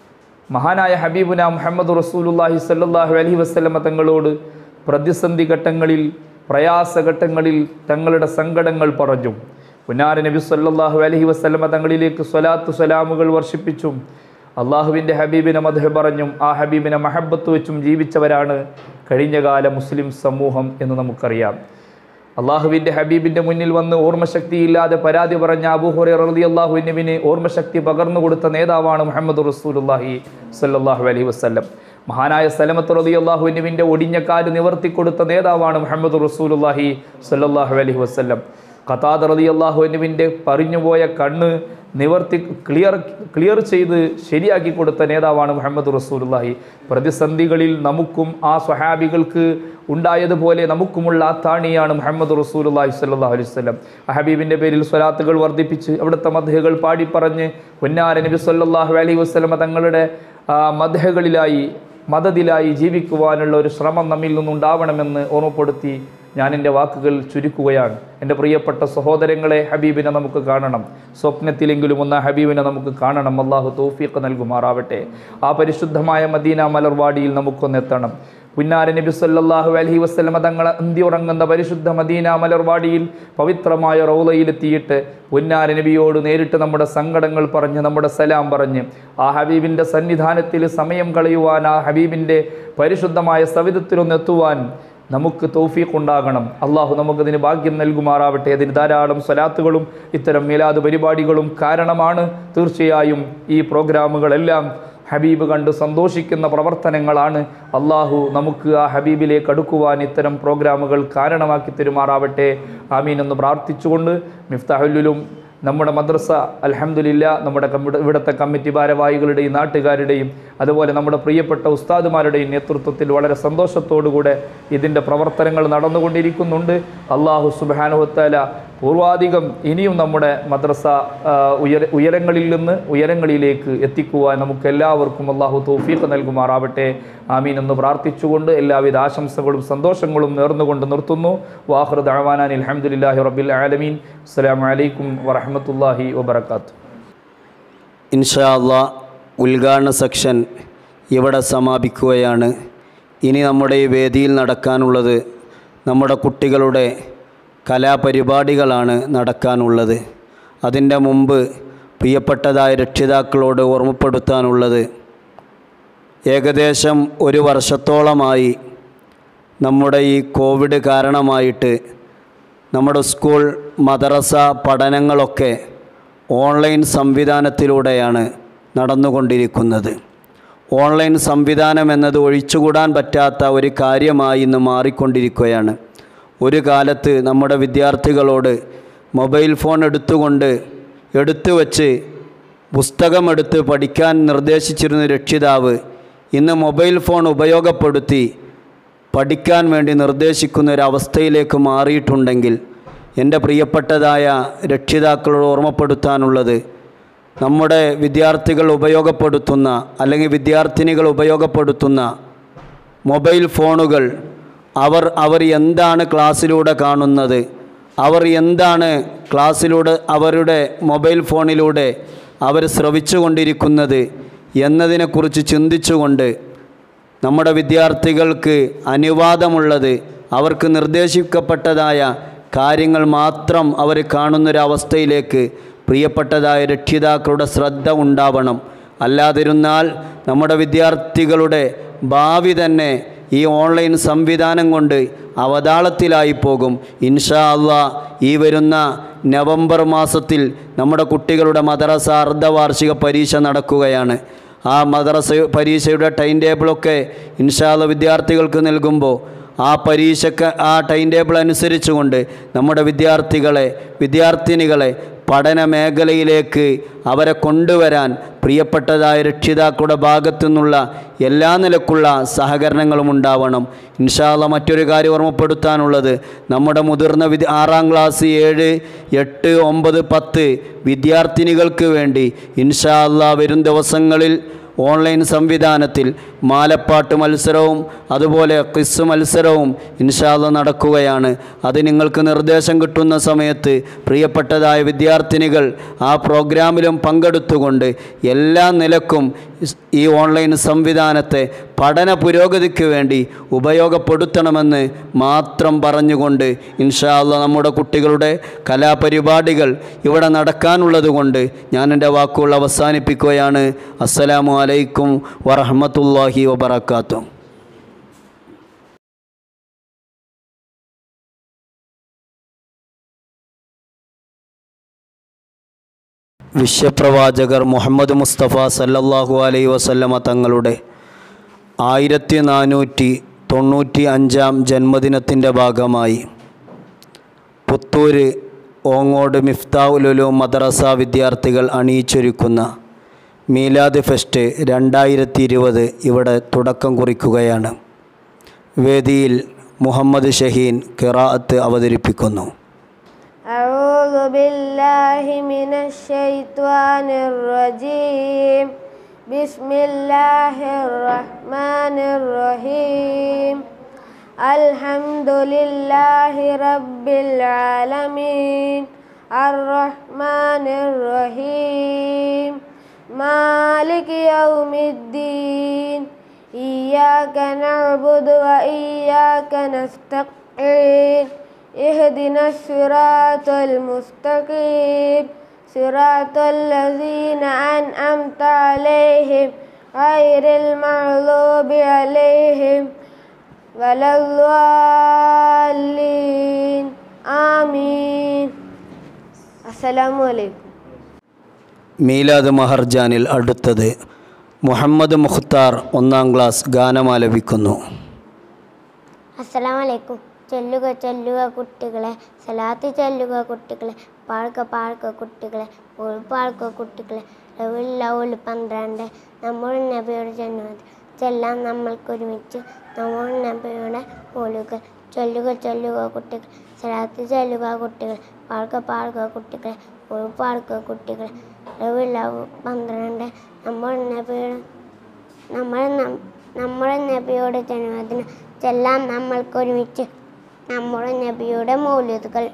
[SPEAKER 5] മഹാനായ ഹബീബുന മുഹമ്മദ് റസൂലുല്ലാഹി സല്ലല്ലാഹു അലൈഹി വസല്ലമ തങ്ങളോട് പ്രതിസന്ധി ഘട്ടങ്ങളിൽ പ്രയാസഘട്ടങ്ങളിൽ തങ്ങളുടെ സങ്കടങ്ങൾ പറഞ്ഞു പുനാര നബി സല്ലല്ലാഹു അലൈഹി വസല്ലമ തങ്ങളിലേക്ക് സ്വലാത്തു സലാമുകൾ വർഷിപ്പിച്ചും അള്ളാഹുവിൻ്റെ ഹബീബിനെ മധു പറഞ്ഞും ആ ഹബീബിനെ മഹബത്ത് വെച്ചും ജീവിച്ചവരാണ് കഴിഞ്ഞകാല മുസ്ലിം സമൂഹം എന്ന് നമുക്കറിയാം അള്ളാഹുവിൻ്റെ ഹബീബിൻ്റെ മുന്നിൽ വന്ന് ഓർമ്മശക്തിയില്ലാതെ പരാതി പറഞ്ഞ അബൂഹുറ റളി അള്ളാഹുവിനുവിന് ഓർമ്മശക്തി പകർന്നു കൊടുത്ത നേതാവാണ് മുഹമ്മദ് റസൂലുല്ലാഹി സല്ലല്ലാഹു അലൈഹി വസല്ലം മഹാനായ സലമത്ത് റളി അള്ളാഹുവിനുവിൻ്റെ ഒടിഞ്ഞ കാല് നിവർത്തി കൊടുത്ത നേതാവാണ് മുഹമ്മദ് റസൂലുല്ലാഹി സല്ലല്ലാഹു അലൈഹി വസല്ലം ഖതാദ് റളി അള്ളാഹുവിനുവിൻ്റെ പറഞ്ഞുപോയ കണ്ണ് നിവർത്തി ക്ലിയർ ക്ലിയർ ചെയ്ത് ശരിയാക്കി കൊടുത്ത നേതാവാണ് മുഹമ്മദ് റസൂലുള്ളാഹി പ്രതിസന്ധികളിൽ നമുക്കും ആ സ്വഹാബികൾക്ക് ഉണ്ടായതുപോലെ നമുക്കുമുള്ള ആ താണിയാണ് മുഹമ്മദ് റസൂലുള്ളാഹി സ്വല്ലല്ലാഹു അലൈഹി വസല്ലം ആ ഹബീബിൻ്റെ പേരിൽ സ്വലാത്തുകൾ വർദ്ധിപ്പിച്ച് അവിടുത്തെ മദ്ഹകൾ പാടിപ്പറഞ്ഞ് പൊന്നാര നബി സല്ലല്ലാഹു അലൈഹി വസല്ലമ തങ്ങളുടെ ആ, മദ്ഹകളിലായി മദതിലായി ജീവിക്കുവാനുള്ള ഒരു ശ്രമം നമ്മിൽ നിന്നുണ്ടാവണമെന്ന് ഓർമ്മപ്പെടുത്തി ഞാൻ എൻ്റെ വാക്കുകൾ ചുരുക്കുകയാണ് എൻ്റെ പ്രിയപ്പെട്ട സഹോദരങ്ങളെ ഹബീബിനെ നമുക്ക് കാണണം സ്വപ്നത്തിലെങ്കിലും ഒന്ന് ആ ഹബീബിനെ നമുക്ക് കാണണം അള്ളാഹു തൗഫീഖ് നൽകുമാറാവട്ടെ ആ പരിശുദ്ധമായ മദീന മലർവാടിയിൽ നമുക്കൊന്നെത്തണം പുന്നാര നബി സല്ലല്ലാഹു അലൈഹി വസല്ലമ തങ്ങൾ അന്തിയുറങ്ങുന്ന പരിശുദ്ധ മദീന മലർവാടിയിൽ പവിത്രമായ റൗലയിലെത്തിയിട്ട് പുന്നാര നബിയോട് നേരിട്ട് നമ്മുടെ സങ്കടങ്ങൾ പറഞ്ഞ് നമ്മുടെ സലാം പറഞ്ഞ് ആ ഹബീബിൻ്റെ സന്നിധാനത്തിൽ സമയം കളയുവാൻ ആ ഹബീബിൻ്റെ പരിശുദ്ധമായ സവിധത്തിലൊന്നെത്തുവാൻ നമുക്ക് തൗഫീഖ് ഉണ്ടാകണം അള്ളാഹു നമുക്കതിന് ഭാഗ്യം നൽകുമാറാവട്ടെ അതിന് ധാരാളം സ്വലാത്തുകളും ഇത്തരം മീലാദ് പരിപാടികളും കാരണമാണ് തീർച്ചയായും ഈ പ്രോഗ്രാമുകളെല്ലാം ഹബീബ് കണ്ട് സന്തോഷിക്കുന്ന പ്രവർത്തനങ്ങളാണ് അള്ളാഹു നമുക്ക് ആ ഹബീബിലേക്ക് അടുക്കുവാൻ ഇത്തരം പ്രോഗ്രാമുകൾ കാരണമാക്കി തരുമാറാവട്ടെ ആമീൻ എന്ന് പ്രാർത്ഥിച്ചുകൊണ്ട് മിഫ്താഹുല്ലും നമ്മുടെ മദ്രസ അൽഹംദുലില്ല നമ്മുടെ കമ്മിട ഇവിടുത്തെ കമ്മിറ്റി ഭാരവാഹികളുടെയും നാട്ടുകാരുടെയും അതുപോലെ നമ്മുടെ പ്രിയപ്പെട്ട ഉസ്താദുമാരുടെയും നേതൃത്വത്തിൽ വളരെ സന്തോഷത്തോടുകൂടെ ഇതിൻ്റെ പ്രവർത്തനങ്ങൾ നടന്നുകൊണ്ടിരിക്കുന്നുണ്ട് അള്ളാഹു സുബാനുഹത്താല പൂർവാധികം ഇനിയും നമ്മുടെ മദ്രസ ആ, ഉയര ഉയരങ്ങളിൽ നിന്ന് ഉയരങ്ങളിലേക്ക് എത്തിക്കുവാൻ നമുക്ക് എല്ലാവർക്കും അള്ളാഹു തൗഫീഖ് നൽകുമാറാവട്ടെ ആമീൻ എന്ന് പ്രാർത്ഥിച്ചുകൊണ്ട് എല്ലാവിധ ആശംസകളും സന്തോഷങ്ങളും നേർന്നുകൊണ്ട് നിർത്തുന്നു വാഹൃദ് അഹ്വാനാൻ അലഹമുല്ലാഹി റബ്ബിൽ ആലമീൻ അസ്സലാമു അലൈക്കും വറഹമത്തല്ലാഹി വബർക്കാത്തു
[SPEAKER 2] ഇൻഷാ അള്ളാ ഉദ്ഘാടന സെക്ഷൻ ഇവിടെ സമാപിക്കുകയാണ് ഇനി നമ്മുടെ ഈ വേദിയിൽ നടക്കാനുള്ളത് നമ്മുടെ കുട്ടികളുടെ കലാപരിപാടികളാണ് നടക്കാനുള്ളത് അതിൻ്റെ മുമ്പ് പ്രിയപ്പെട്ടതായ രക്ഷിതാക്കളോട് ഓർമ്മപ്പെടുത്താനുള്ളത് ഏകദേശം ഒരു വർഷത്തോളമായി നമ്മുടെ ഈ കോവിഡ് കാരണമായിട്ട് നമ്മുടെ സ്കൂൾ മദ്രസ പഠനങ്ങളൊക്കെ ഓൺലൈൻ സംവിധാനത്തിലൂടെയാണ് നടന്നുകൊണ്ടിരിക്കുന്നത് ഓൺലൈൻ സംവിധാനം എന്നത് ഒഴിച്ചുകൂടാൻ പറ്റാത്ത ഒരു കാര്യമായി ഇന്ന് മാറിക്കൊണ്ടിരിക്കുകയാണ് ഒരു കാലത്ത് നമ്മുടെ വിദ്യാർത്ഥികളോട് മൊബൈൽ ഫോൺ എടുത്തുകൊണ്ട് എടുത്തു വച്ച് പുസ്തകമെടുത്ത് പഠിക്കാൻ നിർദ്ദേശിച്ചിരുന്ന രക്ഷിതാവ് ഇന്ന് മൊബൈൽ ഫോൺ ഉപയോഗപ്പെടുത്തി പഠിക്കാൻ വേണ്ടി നിർദ്ദേശിക്കുന്ന ഒരു അവസ്ഥയിലേക്ക് മാറിയിട്ടുണ്ടെങ്കിൽ എൻ്റെ പ്രിയപ്പെട്ടതായ രക്ഷിതാക്കളോട് ഓർമ്മപ്പെടുത്താനുള്ളത് നമ്മുടെ വിദ്യാർത്ഥികൾ ഉപയോഗപ്പെടുത്തുന്ന അല്ലെങ്കിൽ വിദ്യാർത്ഥിനികൾ ഉപയോഗപ്പെടുത്തുന്ന മൊബൈൽ ഫോണുകൾ അവർ അവർ എന്താണ് ക്ലാസ്സിലൂടെ കാണുന്നത് അവർ എന്താണ് ക്ലാസ്സിലൂടെ അവരുടെ മൊബൈൽ ഫോണിലൂടെ അവർ ശ്രവിച്ചു കൊണ്ടിരിക്കുന്നത് എന്നതിനെക്കുറിച്ച് ചിന്തിച്ചുകൊണ്ട് നമ്മുടെ വിദ്യാർത്ഥികൾക്ക് അനുവാദമുള്ളത് അവർക്ക് നിർദ്ദേശിക്കപ്പെട്ടതായ കാര്യങ്ങൾ മാത്രം അവർ കാണുന്നൊരവസ്ഥയിലേക്ക് പ്രിയപ്പെട്ടതായ രക്ഷിതാക്കളുടെ ശ്രദ്ധ ഉണ്ടാവണം അല്ലാതിരുന്നാൽ നമ്മുടെ വിദ്യാർത്ഥികളുടെ ഭാവി തന്നെ ഈ ഓൺലൈൻ സംവിധാനം കൊണ്ട് അവതാളത്തിലായി പോകും ഇൻഷാ അള്ളാ ഈ വരുന്ന നവംബർ മാസത്തിൽ നമ്മുടെ കുട്ടികളുടെ മദ്രസ അർദ്ധവാർഷിക പരീക്ഷ നടക്കുകയാണ് ആ മദ്രസ പരീക്ഷയുടെ ടൈം ടേബിളൊക്കെ ഇൻഷാല്ല വിദ്യാർത്ഥികൾക്ക് നൽകുമ്പോൾ ആ പരീക്ഷക്ക് ആ ടൈം ടേബിൾ അനുസരിച്ചുകൊണ്ട് നമ്മുടെ വിദ്യാർത്ഥികളെ വിദ്യാർത്ഥിനികളെ പഠന മേഖലയിലേക്ക് അവരെ കൊണ്ടുവരാൻ പ്രിയപ്പെട്ടതായ രക്ഷിതാക്കളുടെ ഭാഗത്തു നിന്നുള്ള എല്ലാ നിലക്കുള്ള സഹകരണങ്ങളും ഉണ്ടാവണം ഇൻഷാല്ല മറ്റൊരു കാര്യം ഓർമ്മപ്പെടുത്താനുള്ളത് നമ്മുടെ മുതിർന്ന വിദ്യ ആറാം ക്ലാസ് ഏഴ് എട്ട് ഒമ്പത് പത്ത് വിദ്യാർത്ഥിനികൾക്ക് വേണ്ടി ഇൻഷാല്ല വരും ദിവസങ്ങളിൽ ഓൺലൈൻ സംവിധാനത്തിൽ മാലപ്പാട്ട് മത്സരവും അതുപോലെ ക്വിസ് മത്സരവും ഇൻഷാല്ല നടക്കുകയാണ് അത് നിങ്ങൾക്ക് നിർദ്ദേശം കിട്ടുന്ന സമയത്ത് പ്രിയപ്പെട്ടതായ വിദ്യാർത്ഥിനികൾ ആ പ്രോഗ്രാമിലും പങ്കെടുത്തുകൊണ്ട് എല്ലാ നിലക്കും ഇസ്- ഈ ഓൺലൈൻ സംവിധാനത്തെ പഠന പുരോഗതിക്ക് വേണ്ടി ഉപയോഗപ്പെടുത്തണമെന്ന് മാത്രം പറഞ്ഞുകൊണ്ട് ഇൻഷാല്ല നമ്മുടെ കുട്ടികളുടെ കലാപരിപാടികൾ ഇവിടെ നടക്കാനുള്ളത് കൊണ്ട് ഞാൻ എൻ്റെ വാക്കുകൾ അവസാനിപ്പിക്കുകയാണ് അസ്സലാമു അലൈക്കും വറഹമത്തല്ലാഹി വബർക്കാത്തു വിശ്വപ്രവാചകർ മുഹമ്മദ് മുസ്തഫ സല്ലല്ലാഹു അലൈ വസല്ലമ തങ്ങളുടെ ആയിരത്തി നാനൂറ്റി തൊണ്ണൂറ്റി അഞ്ചാം ജന്മദിനത്തിൻ്റെ ഭാഗമായി പുത്തൂര് ഓങ്ങോട് മിഫ്താവുലുലു മദ്രസ വിദ്യാർത്ഥികൾ അണിയിച്ചൊരുക്കുന്ന മീലാദ് ഫെസ്റ്റ് രണ്ടായിരത്തി ഇരുപത് ഇവിടെ തുടക്കം കുറിക്കുകയാണ് വേദിയിൽ മുഹമ്മദ് ഷഹീൻ ഖിറാഅത്ത് അവതരിപ്പിക്കുന്നു
[SPEAKER 6] أعوذ بالله من الشيطان الرجيم بسم الله الرحمن الرحيم الحمد لله رب العالمين الرحمن الرحيم مالك يوم الدين إياك نعبد وإياك نستعين اهدنا الصراط المستقيم صراط الذين أنعمت عليهم غير المغضوب عليهم ولا الضالين آمين السلام عليكم
[SPEAKER 2] മീലാദ് മഹർജാനിൽ അടുത്തത് മുഹമ്മദ് മുഖ്താർ ഒന്നാം ക്ലാസ് ഗാനമാലപിക്കുന്നു
[SPEAKER 7] അസ്സലാമലൈക്കും ചൊല്ലുക ചൊല്ലുക കുട്ടികളെ സലാത്ത് ചൊല്ലുക കുട്ടികളെ പാഴ്ക പാഴ്ക കുട്ടികളെ പാഴ്ക കുട്ടികളെ ലവുൽ ലവുൽ പന്ത്രണ്ട് നമ്മുടെ നബിയുടെ ജന്മദിനം ചെല്ലാം നമ്മൾക്കൊരുമിച്ച് നമ്മുടെ നബിയുടെ പോലുകൾ ചൊല്ലുക ചൊല്ലുക കുട്ടികൾ സലാത്ത് ചൊല്ലുക കുട്ടികൾ പാഴ്ക പാഴ്ക കുട്ടികളെ പാഴ്ക കുട്ടികളെ ലവുൽ ലവ് പന്ത്രണ്ട് നമ്മുടെ നബിയുടെ നമ്മൾ നം- നമ്മുടെ നബിയുടെ ജന്മദിനം ചെല്ലാം നമ്മൾക്കൊരുമിച്ച് നമ്മുടെ നബിയുടെ മൗല്യതകൾ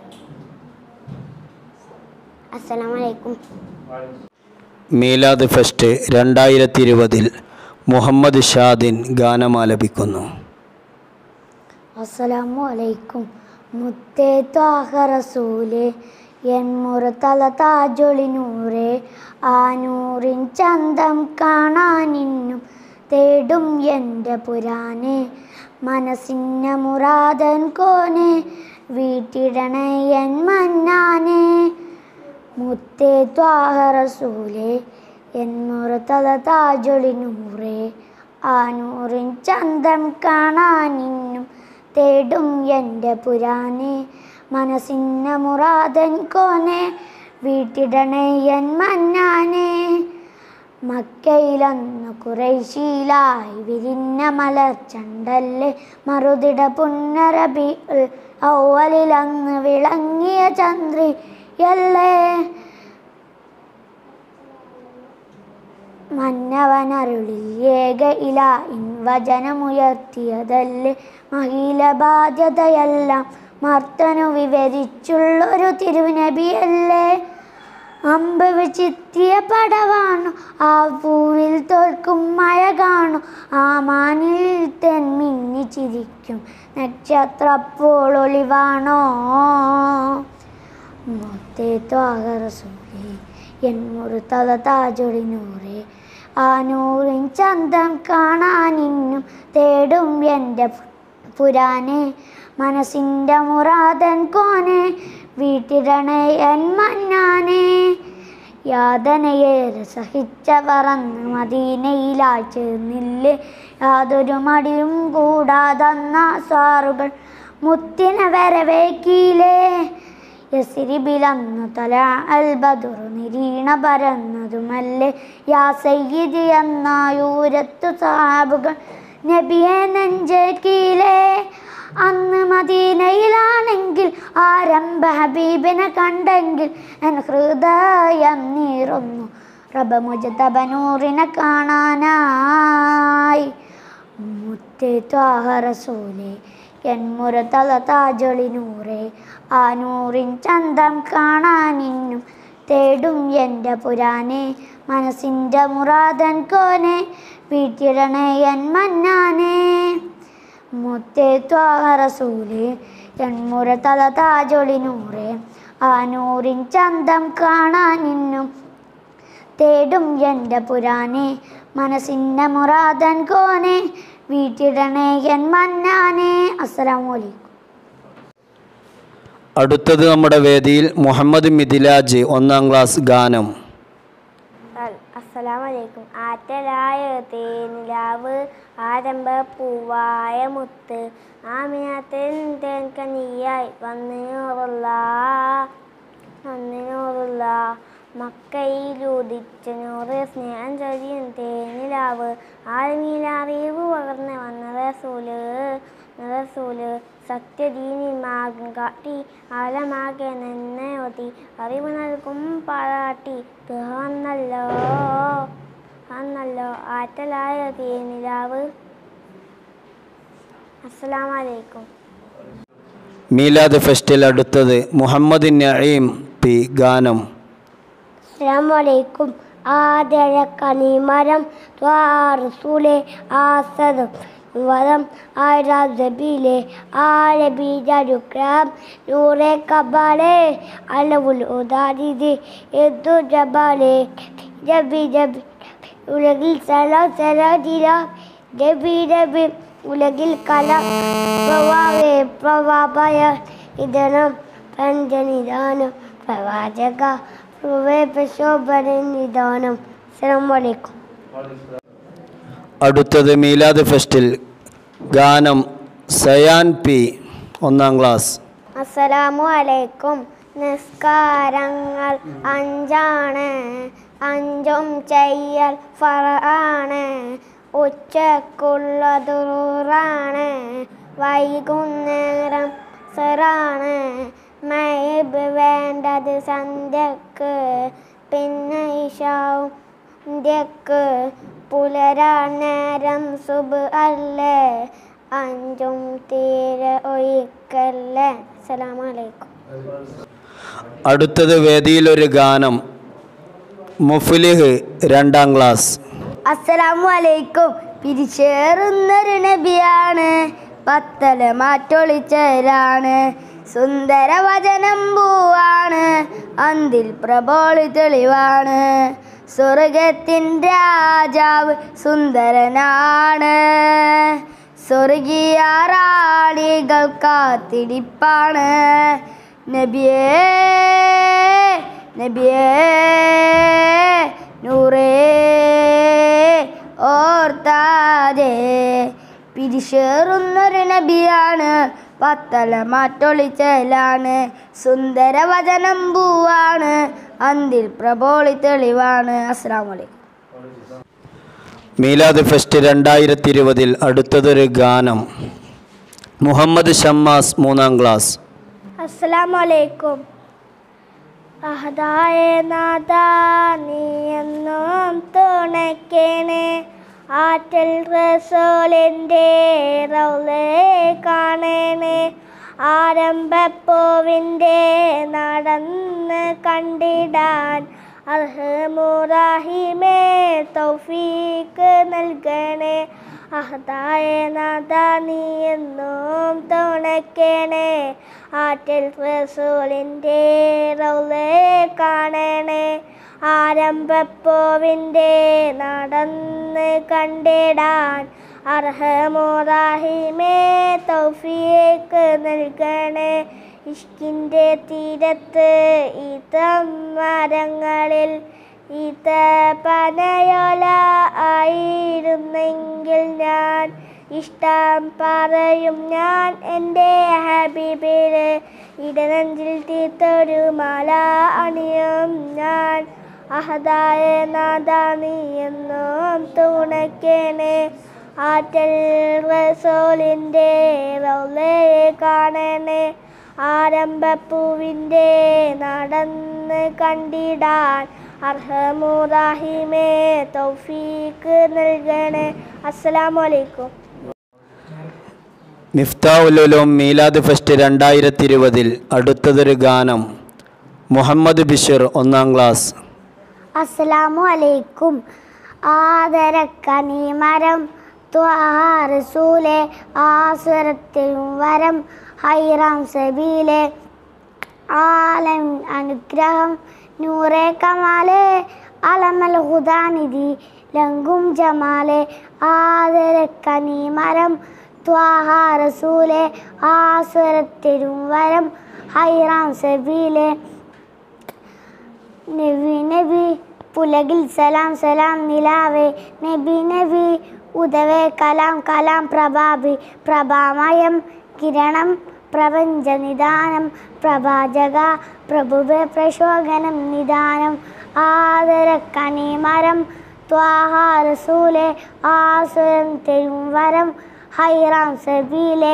[SPEAKER 7] അസ്സലാമലൈക്കും
[SPEAKER 2] മീലാദ് ഫെസ്റ്റ് രണ്ടായിരത്തി ഇരുപതിൽ മുഹമ്മദ് ഷാദിൻ ഗാനമാലപിക്കുന്നു
[SPEAKER 7] അസ്സലാമു അലൈക്കും മുത്തേ ത്വാഹ റസൂലേ എൻ മുറത്തല താജൊളിനൂറേ ആ നൂറിൻ ചന്തം കാണാനിന്നും തേടും എൻ്റെ പുരാനെ മനസ്സിന്ന മുറാദൻ കോനെ വീട്ടിടണേ എൻ മന്നാനെ മുത്തേ ത്വാഹ റസൂലേ എൻ മുറത്തല താജൊളിനൂറേ ആ നൂറിൻ ചന്തം കാണാനിന്നും തേടും എൻ്റെ പുരാനെ മനസ്സിന്ന മുറാദൻ കോനെ വീട്ടിടണേ എൻ മന്നാനെ മക്കയിലന്ന് കുറേശീലായി വിരിഞ്ഞ മലർച്ചണ്ടല്ലേ മറുതിട പുന്നരബി ഔവലിലന്ന് വിളങ്ങിയ ചന്ദ്രിയല്ലേ മന്നവനരുളിൽ ഏക ഇല ഇൻവചനമുയർത്തിയതല്ലേ മഹില ബാധ്യതയെല്ലാം മർത്തനു വിവരിച്ചുള്ളൊരു തിരുനബിയല്ലേ അമ്പവ് ചിത്തിയ പടവാണു ആ പൂവിൽ തോൽക്കും മഴ കാണു ആ മാനിൽ തെന്മിന്നി ചിരിക്കും നക്ഷത്രപ്പോൾ ഒളിവാണോ മുത്തേ ത്വാകറസൂലേ എൻ മുറുത്തത താജൊളി നൂറേ ആ നൂറിൻ ചന്തം കാണാനിന്നും തേടും എൻ്റെ പുരാനെ മനസ്സിൻ്റെ മുറാതൻ കോനെ വീട്ടിടണേ എൻ മന്നാനെ യാതനയേറെ സഹിച്ചവർ അന്ന് മദീനയിലായി ചേർന്നില്ലേ യാതൊരു മടിയും കൂടാതന്ന സാറുകൾ മുത്തിനെ വരവേക്കിയില്ലേ യസിരിബിലന്നു തല അൽബദുറു നിരീണ പരന്നതുമല്ലേ യാ സയ്യിദി എന്നായൂരത്തു സാബുകൾ നബിയെ നെഞ്ചേക്കിയിലേ അന്ന് മദീനയിലാണെങ്കിൽ ആരംഭ ഹബീബിനെ കണ്ടെങ്കിൽ എൻ ഹൃദയം നീറുന്നു റബ മുജതബനൂറിനെ കാണാനായി മുത്തേ ത്വാഹ റസൂലേ എൻ മുറതല താജൊളി നൂറേ ആ നൂറിൻ ചന്തം കാണാനിന്നും തേടും എൻ്റെ പുരാനെ മനസ്സിൻ്റെ മുറാദൻ കോനെ വീട്ടിടണേ എൻ മന്നാനെ മുത്തേ ത്വാഹ റസൂലേ എൻ മുറതല താജൊളി നൂറേ ആ നൂറിൻ ചന്തം കാണാനിന്നും തേടും എൻ്റെ പുരാനെ മനസ്സിൻ്റെ മുറാദൻ കോനെ വീട്ടിടണേ എൻ മന്നാനെ അസ്സലാമു അലൈക്കും
[SPEAKER 2] അടുത്തത് നമ്മുടെ വേദിയിൽ മുഹമ്മദ് മിഥിലാജ് ഒന്നാം ക്ലാസ് ഗാനം
[SPEAKER 6] അസ്സലാമലൈക്കും ആറ്റലായ തേനിലാവ് ആരംഭ പൂവായ മുത്ത് ആമിനത്തിൻ തേൻകനിയായി വന്നിനോറുള്ള വന്നിനോറുള്ള മക്കയിലുദിച്ച നൂറ് സ്നേഹം ചൊരിയും തേനിലാവ് ആർമിയിലറിവ് പകർന്ന് വന്ന റസൂല് റസൂല് സത്യദീനി മാർഗം കാട്ടി ആലമാകെ നിന്നെ ഒതി അറിവ് നൽകും പാരാട്ടി തീർന്നല്ലോ അന്നല്ലോ ആറ്റലായ തേനിലാവ് അസ്സലാമലൈക്കും
[SPEAKER 2] മീലാദ് ഫെസ്റ്റിൽ അടുത്തത് മുഹമ്മദ് നഈം പി ഗാനം
[SPEAKER 6] അസ്സലാമലൈക്കും ആദര കണിമരം ത്വാറസൂലെ ആസദം വരം ആരാബിലെ ആലബീജരുക്രം നൂറെ കബാലെ അലവുൽ ഉദാരിദി എദ്ദു ജബാലെ ജബി ജബി ഉലകിൽ സലാം സലാദില ജബി ജബി ഉലകിൽ കല പ്രവാവേ പ്രവാപയ ഇതനം പഞ്ചനിദാനം പ്രവാചക പ്രശോഭന നിദാനം അസ്സലാമു അലൈക്കും
[SPEAKER 2] അടുത്തത് മീലാദ് ഫെസ്റ്റിൽ ഗാനം സയാൻ പി ഒന്നാം ക്ലാസ്
[SPEAKER 6] അസ്സലാമു അലൈക്കും നിസ്കാരങ്ങൾ അഞ്ചാണ് അഞ്ചും ചെയ്യൽ ഫറാണ് ഉച്ചക്കുള്ള ദുറൂറാണ് വൈകുന്നേരം സെറാണ് മൈബ് വേണ്ടത് സന്ധ്യക്ക് പിന്നെ ഇഷാവും ഇന്ത്യക്ക് പുലരാൻ നേരം സുബ് അല്ലേ അഞ്ചും തീരെ ഒഴിക്കല്ലേ അസ്സലാമലൈക്കും
[SPEAKER 2] അടുത്തത് വേദിയിൽ ഒരു ഗാനം മുഫ്ലിഹ് രണ്ടാം ക്ലാസ്
[SPEAKER 6] അസ്സലാമു അലൈക്കും പിരിച്ചേറുന്നൊരു നബിയാണ് പത്തല മാറ്റൊളിച്ചേരാണ് സുന്ദര വചനം പൂവാണ് അന്തിൽ പ്രബോളി തെളിവാണ് സ്വർഗത്തിൻ രാജാവ് സുന്ദരനാണ് സ്വർഗീയ റാണികൾ കാത്തിടിപ്പാണ് നബിയേ നബിയേ നൂറേ ഓർത്താതെ പിരിശേറുന്നൊരു നബിയാണ് പത്തല മാറ്റൊളിച്ചലാണ് സുന്ദര വചനം പൂവാണ് അന്തിൽ പ്രബോളി തെളിവാണ് അസ്സാം വലൈക്കും
[SPEAKER 2] മീലാദ് ഫെസ്റ്റ് രണ്ടായിരത്തി ഇരുപതിൽ അടുത്തതൊരു ഗാനം മുഹമ്മദ് ഷമ്മാസ് മൂന്നാം ക്ലാസ്
[SPEAKER 6] അസ്സലാമലൈക്കും അഹദായ നാദാ നീ എന്നും തുണയ്ക്കണേ ആറ്റൽ റസോലിൻ്റെ റൗലേ കാണണേ ആരംഭപ്പൂവിൻ്റെ നടന്ന് കണ്ടിടാൻ അർഹമുറാഹിമേ തൗഫീക്ക് നൽകണേ അഹദായ നാഥ നീ എന്നും തുണയ്ക്കണേ ആറ്റൽ റസൂലിൻ്റെ റൗലേ കാണണേ ആരംഭപ്പൂവിൻ്റെ നടന്ന് കണ്ടിടാൻ അർഹമുറാഹിമേ തൗഫീക്ക് നൽകണേ ഇഷ്കിൻ്റെ തീരത്ത് ഈത്ത മരങ്ങളിൽ ഈത്ത പനയോല ആയിരുന്നെങ്കിൽ ഞാൻ ഇഷ്ടം പറയും ഞാൻ എൻ്റെ ഹബീബിന് ഇടനെഞ്ചിൽ തീർത്തൊരു മാല അണിയും ഞാൻ അഹദായ നാദ നീ എന്നും തുണയ്ക്കണേ ആറ്റൽ റസോലിൻ്റെ റൗലയെ കാണണേ ആരംഭപ്പൂവിൻ്റെ നടന്ന് കണ്ടിടാൻ അർഹമുറാഹിമേ തൗഫീക്ക് നൽകണേ അസ്സലാമു അലൈക്കും
[SPEAKER 2] മിഫ്താഉലുലും മീലാദ് ഫെസ്റ്റ് രണ്ടായിരത്തി ഇരുപതിൽ അടുത്തതൊരു ഗാനം മുഹമ്മദ് ബിഷർ ഒന്നാം ക്ലാസ്
[SPEAKER 7] അസ്സലാമു അലൈക്കും ആദരക്കനി മരം ത്വാറസൂലെ ആസുരത്തിലും വരം ഹൈറാം സബീലെ ആലം അനുഗ്രഹം നൂറെ കമാലെ അലമൽ ഹുദാനിധി ലങ്കും ജമാലെ ആദരക്കനി മരം ത്വാഹാറസൂലെ ആസുരത്തിലും വരം ഹൈറാം സബീലെ നബി നബി പുലകിൽ സലാം സലാം നിലാവേ നബി നബി ഉദവേ കലാം കലാം പ്രഭാബി പ്രഭാമയം കിരണം പ്രപഞ്ച നിദാനം പ്രഭാജക പ്രഭുവെ പ്രശോകനം നിദാനം ആദര കനിമരം ത്വാഹാരസൂലെ ആസുരം തെരും വരം ഹൈറാം സബീലെ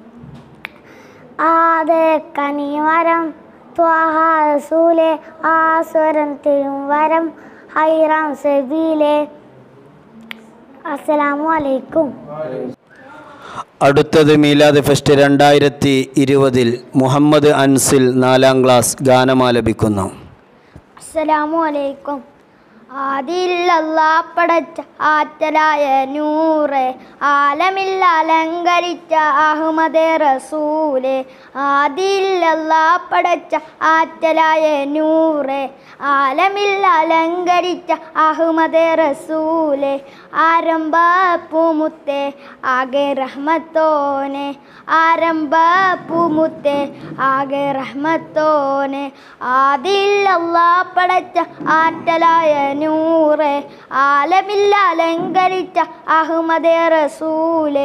[SPEAKER 7] ആദര കനിമരം ത്വാഹാരസൂലെ ആസുരം തെരും വരം ഹൈറാം സബീലെ അസ്സലാമു അലൈക്കും
[SPEAKER 2] അടുത്തത് മീലാദ് ഫെസ്റ്റ് രണ്ടായിരത്തി ഇരുപതിൽ മുഹമ്മദ് അൻസിൽ നാലാം ക്ലാസ് ഗാനമാലപിക്കുന്നു
[SPEAKER 6] അസ്സലാമു അലൈക്കും ആദില്ലല്ലാ പടച്ച ആറ്റലായ നൂറെ ആലമില്ല അലങ്കരിച്ച അഹമ്മദ് റസൂലെ ആദില്ലല്ലാ പടച്ച ആറ്റലായ നൂറെ ആലമില്ല അലങ്കരിച്ച അഹമ്മദ് റസൂലെ ആരംഭ പൂമുത്തെ ആകെ റഹ്മത്തോനെ ആരംഭ പൂമുത്തെ ആകെ റഹ്മത്തോനെ ആദില്ലല്ലാ പടച്ച ആറ്റലായ നൂറെ ആലമില്ല അലങ്കരിച്ച അഹമ്മദ് റസൂലേ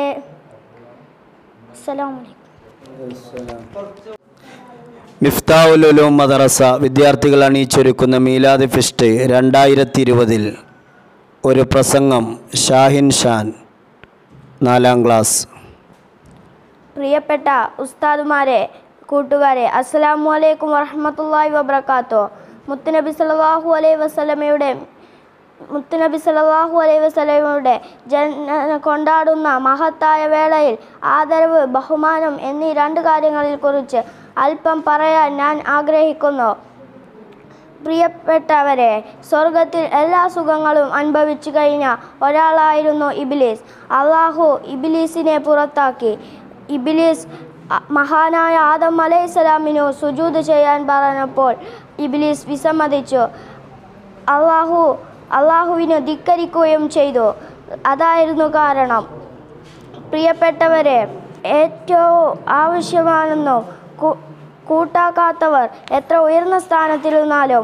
[SPEAKER 6] അസ്സലാമു അലൈക്കും
[SPEAKER 2] മിഫ്താഉലുലും മദറസ വിദ്യാർത്ഥികൾ അണിയിച്ചൊരുക്കുന്ന മീലാദ് ഫെസ്റ്റ് രണ്ടായിരത്തി ഇരുപതിൽ ഒരു പ്രസംഗം ഷാഹിൻ ഷാൻ നാലാം ക്ലാസ്
[SPEAKER 6] പ്രിയപ്പെട്ട ഉസ്താദുമാരെ കൂട്ടുകാരെ അസ്സലാമു അലൈക്കും വറഹ്മത്തുള്ളാഹി വബറകാത്തോ മുത്തുനബി സല്ലല്ലാഹു അലൈഹി വസല്ലമയുടെ മുത്തുനബി സല്ലല്ലാഹു അലൈഹി വസല്ലമയുടെ ജന കൊണ്ടാടുന്ന മഹത്തായ വേളയിൽ ആദരവ് ബഹുമാനം എന്നീ രണ്ട് കാര്യങ്ങളിൽ കുറിച്ച് അല്പം പറയാൻ ഞാൻ ആഗ്രഹിക്കുന്നു പ്രിയപ്പെട്ടവരെ സ്വർഗത്തിൽ എല്ലാ സുഖങ്ങളും അനുഭവിച്ചു കഴിഞ്ഞ ഒരാളായിരുന്നു ഇബിലീസ് അള്ളാഹു ഇബിലീസിനെ പുറത്താക്കി ഇബിലീസ് അ- മഹാനായ ആദം അലൈഹിസ്സലാമിനു സുജൂദ് ചെയ്യാൻ പറഞ്ഞപ്പോൾ ഇബിലീസ് വിസമ്മതിച്ചു അള്ളാഹു അള്ളാഹുവിനെ ധിക്കരിക്കുകയും ചെയ്തു അതായിരുന്നു കാരണം പ്രിയപ്പെട്ടവരെ ഏറ്റവും ആവശ്യമാണെന്നും കൂ- കൂട്ടാക്കാത്തവർ എത്ര ഉയർന്ന സ്ഥാനത്തിരുന്നാലും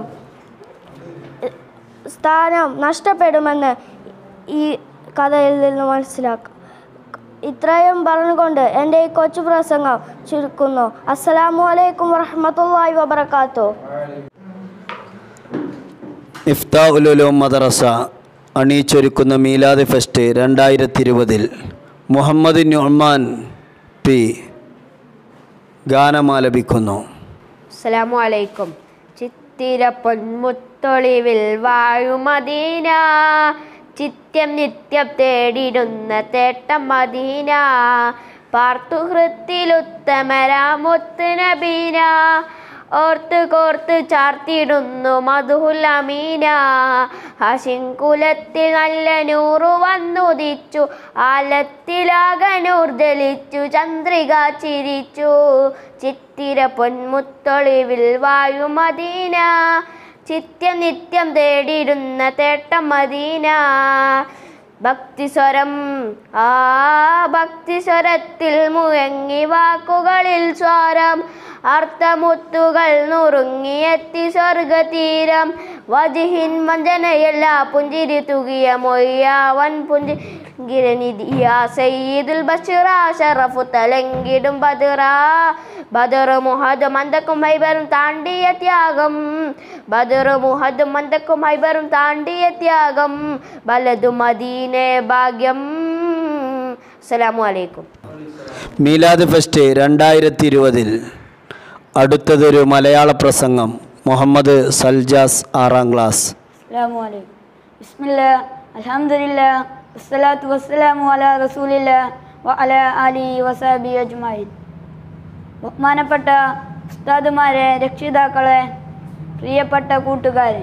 [SPEAKER 6] സ്ഥാനം നഷ്ടപ്പെടുമെന്ന് ഈ കഥയിൽ നിന്ന് മനസ്സിലാക്കാം ഇത്രയും പറഞ്ഞുകൊണ്ട് എൻ്റെ ഈ കൊച്ചു പ്രസംഗം ചുരുക്കുന്നു അസ്സലാമു അലൈക്കും വറഹ്മത്തുള്ളാഹി വബറകാതുഹു
[SPEAKER 2] മിഫ്താഉലുലും മദറസ അണിയിച്ചൊരുക്കുന്ന മീലാദ് ഫെസ്റ്റ് രണ്ടായിരത്തി ഇരുപതിൽ മുഹമ്മദ് നുഹ്മാൻ പി ഗാനമാലപിക്കുന്നു
[SPEAKER 8] അസ്സലാമു അലൈക്കും ചിത്തിര പൊന്മുത്തൊളിവിൽ വാഴുമദീന ചിത്യം നിത്യം തേടിടുന്ന തേട്ടം മദീന പാർത്തു ഹൃത്തിലുത്തമരാമുത്ത് നബീന ഓർത്ത് കോർത്ത് ചാർത്തിയിടുന്നു മധുഹുലമീന ഹശിങ്കുലത്തിൽ നല്ല നൂറു വന്നുദിച്ചു ആലത്തിലാകനൂർ ദലിച്ചു ചന്ദ്രിക ചിരിച്ചു ചിത്തിര പൊന്മുത്തൊളിവിൽ വായുമദീന ചിത്യം നിത്യം തേടിയിരുന്ന തേട്ടം മദീന ഭക്തിസ്വരം ആ ഭക്തിസ്വരത്തിൽ മുഴങ്ങി വാക്കുകളിൽ സ്വരം അർത്ഥമുത്തുകൾ നുറുങ്ങിയെത്തി സ്വർഗതീരം വജിഹിൻ വഞ്ചനയല്ല പുഞ്ചിരി തുകിയ മൊയ്യാവൻ പുഞ്ചിരനിധിയ സയ്യിദുൽ ബഷീറ ഷറഫു തലങ്കിടും ബദറ ബദർ മുഹദ് മന്ദക്കും ഹൈബറും താണ്ടിയ ത്യാഗം ബദർ മുഹദ് മന്ദക്കും ഹൈബറും താണ്ടിയ ത്യാഗം ബലതു മദീനെ ഭാഗ്യം അസ്സലാമു അലൈക്കും
[SPEAKER 2] മീലാദ് ഫെസ്റ്റ് രണ്ടായിരത്തി ഇരുപതിൽ അടുത്തതൊരു മലയാള പ്രസംഗം മുഹമ്മദ് സൽജാസ് ആറാം ക്ലാസ്
[SPEAKER 9] അസ്സാമു അലൈക്കും ബിസ്മില്ലാ അൽഹംദുലില്ലാ വസ്സലാത്തു വസ്സലാമു അലാ റസൂലില്ലാ വ അലാ ആലി വസാബി അജ്മായിൻ ബഹുമാനപ്പെട്ട ഉസ്താദുമാരെ രക്ഷിതാക്കളെ പ്രിയപ്പെട്ട കൂട്ടുകാരെ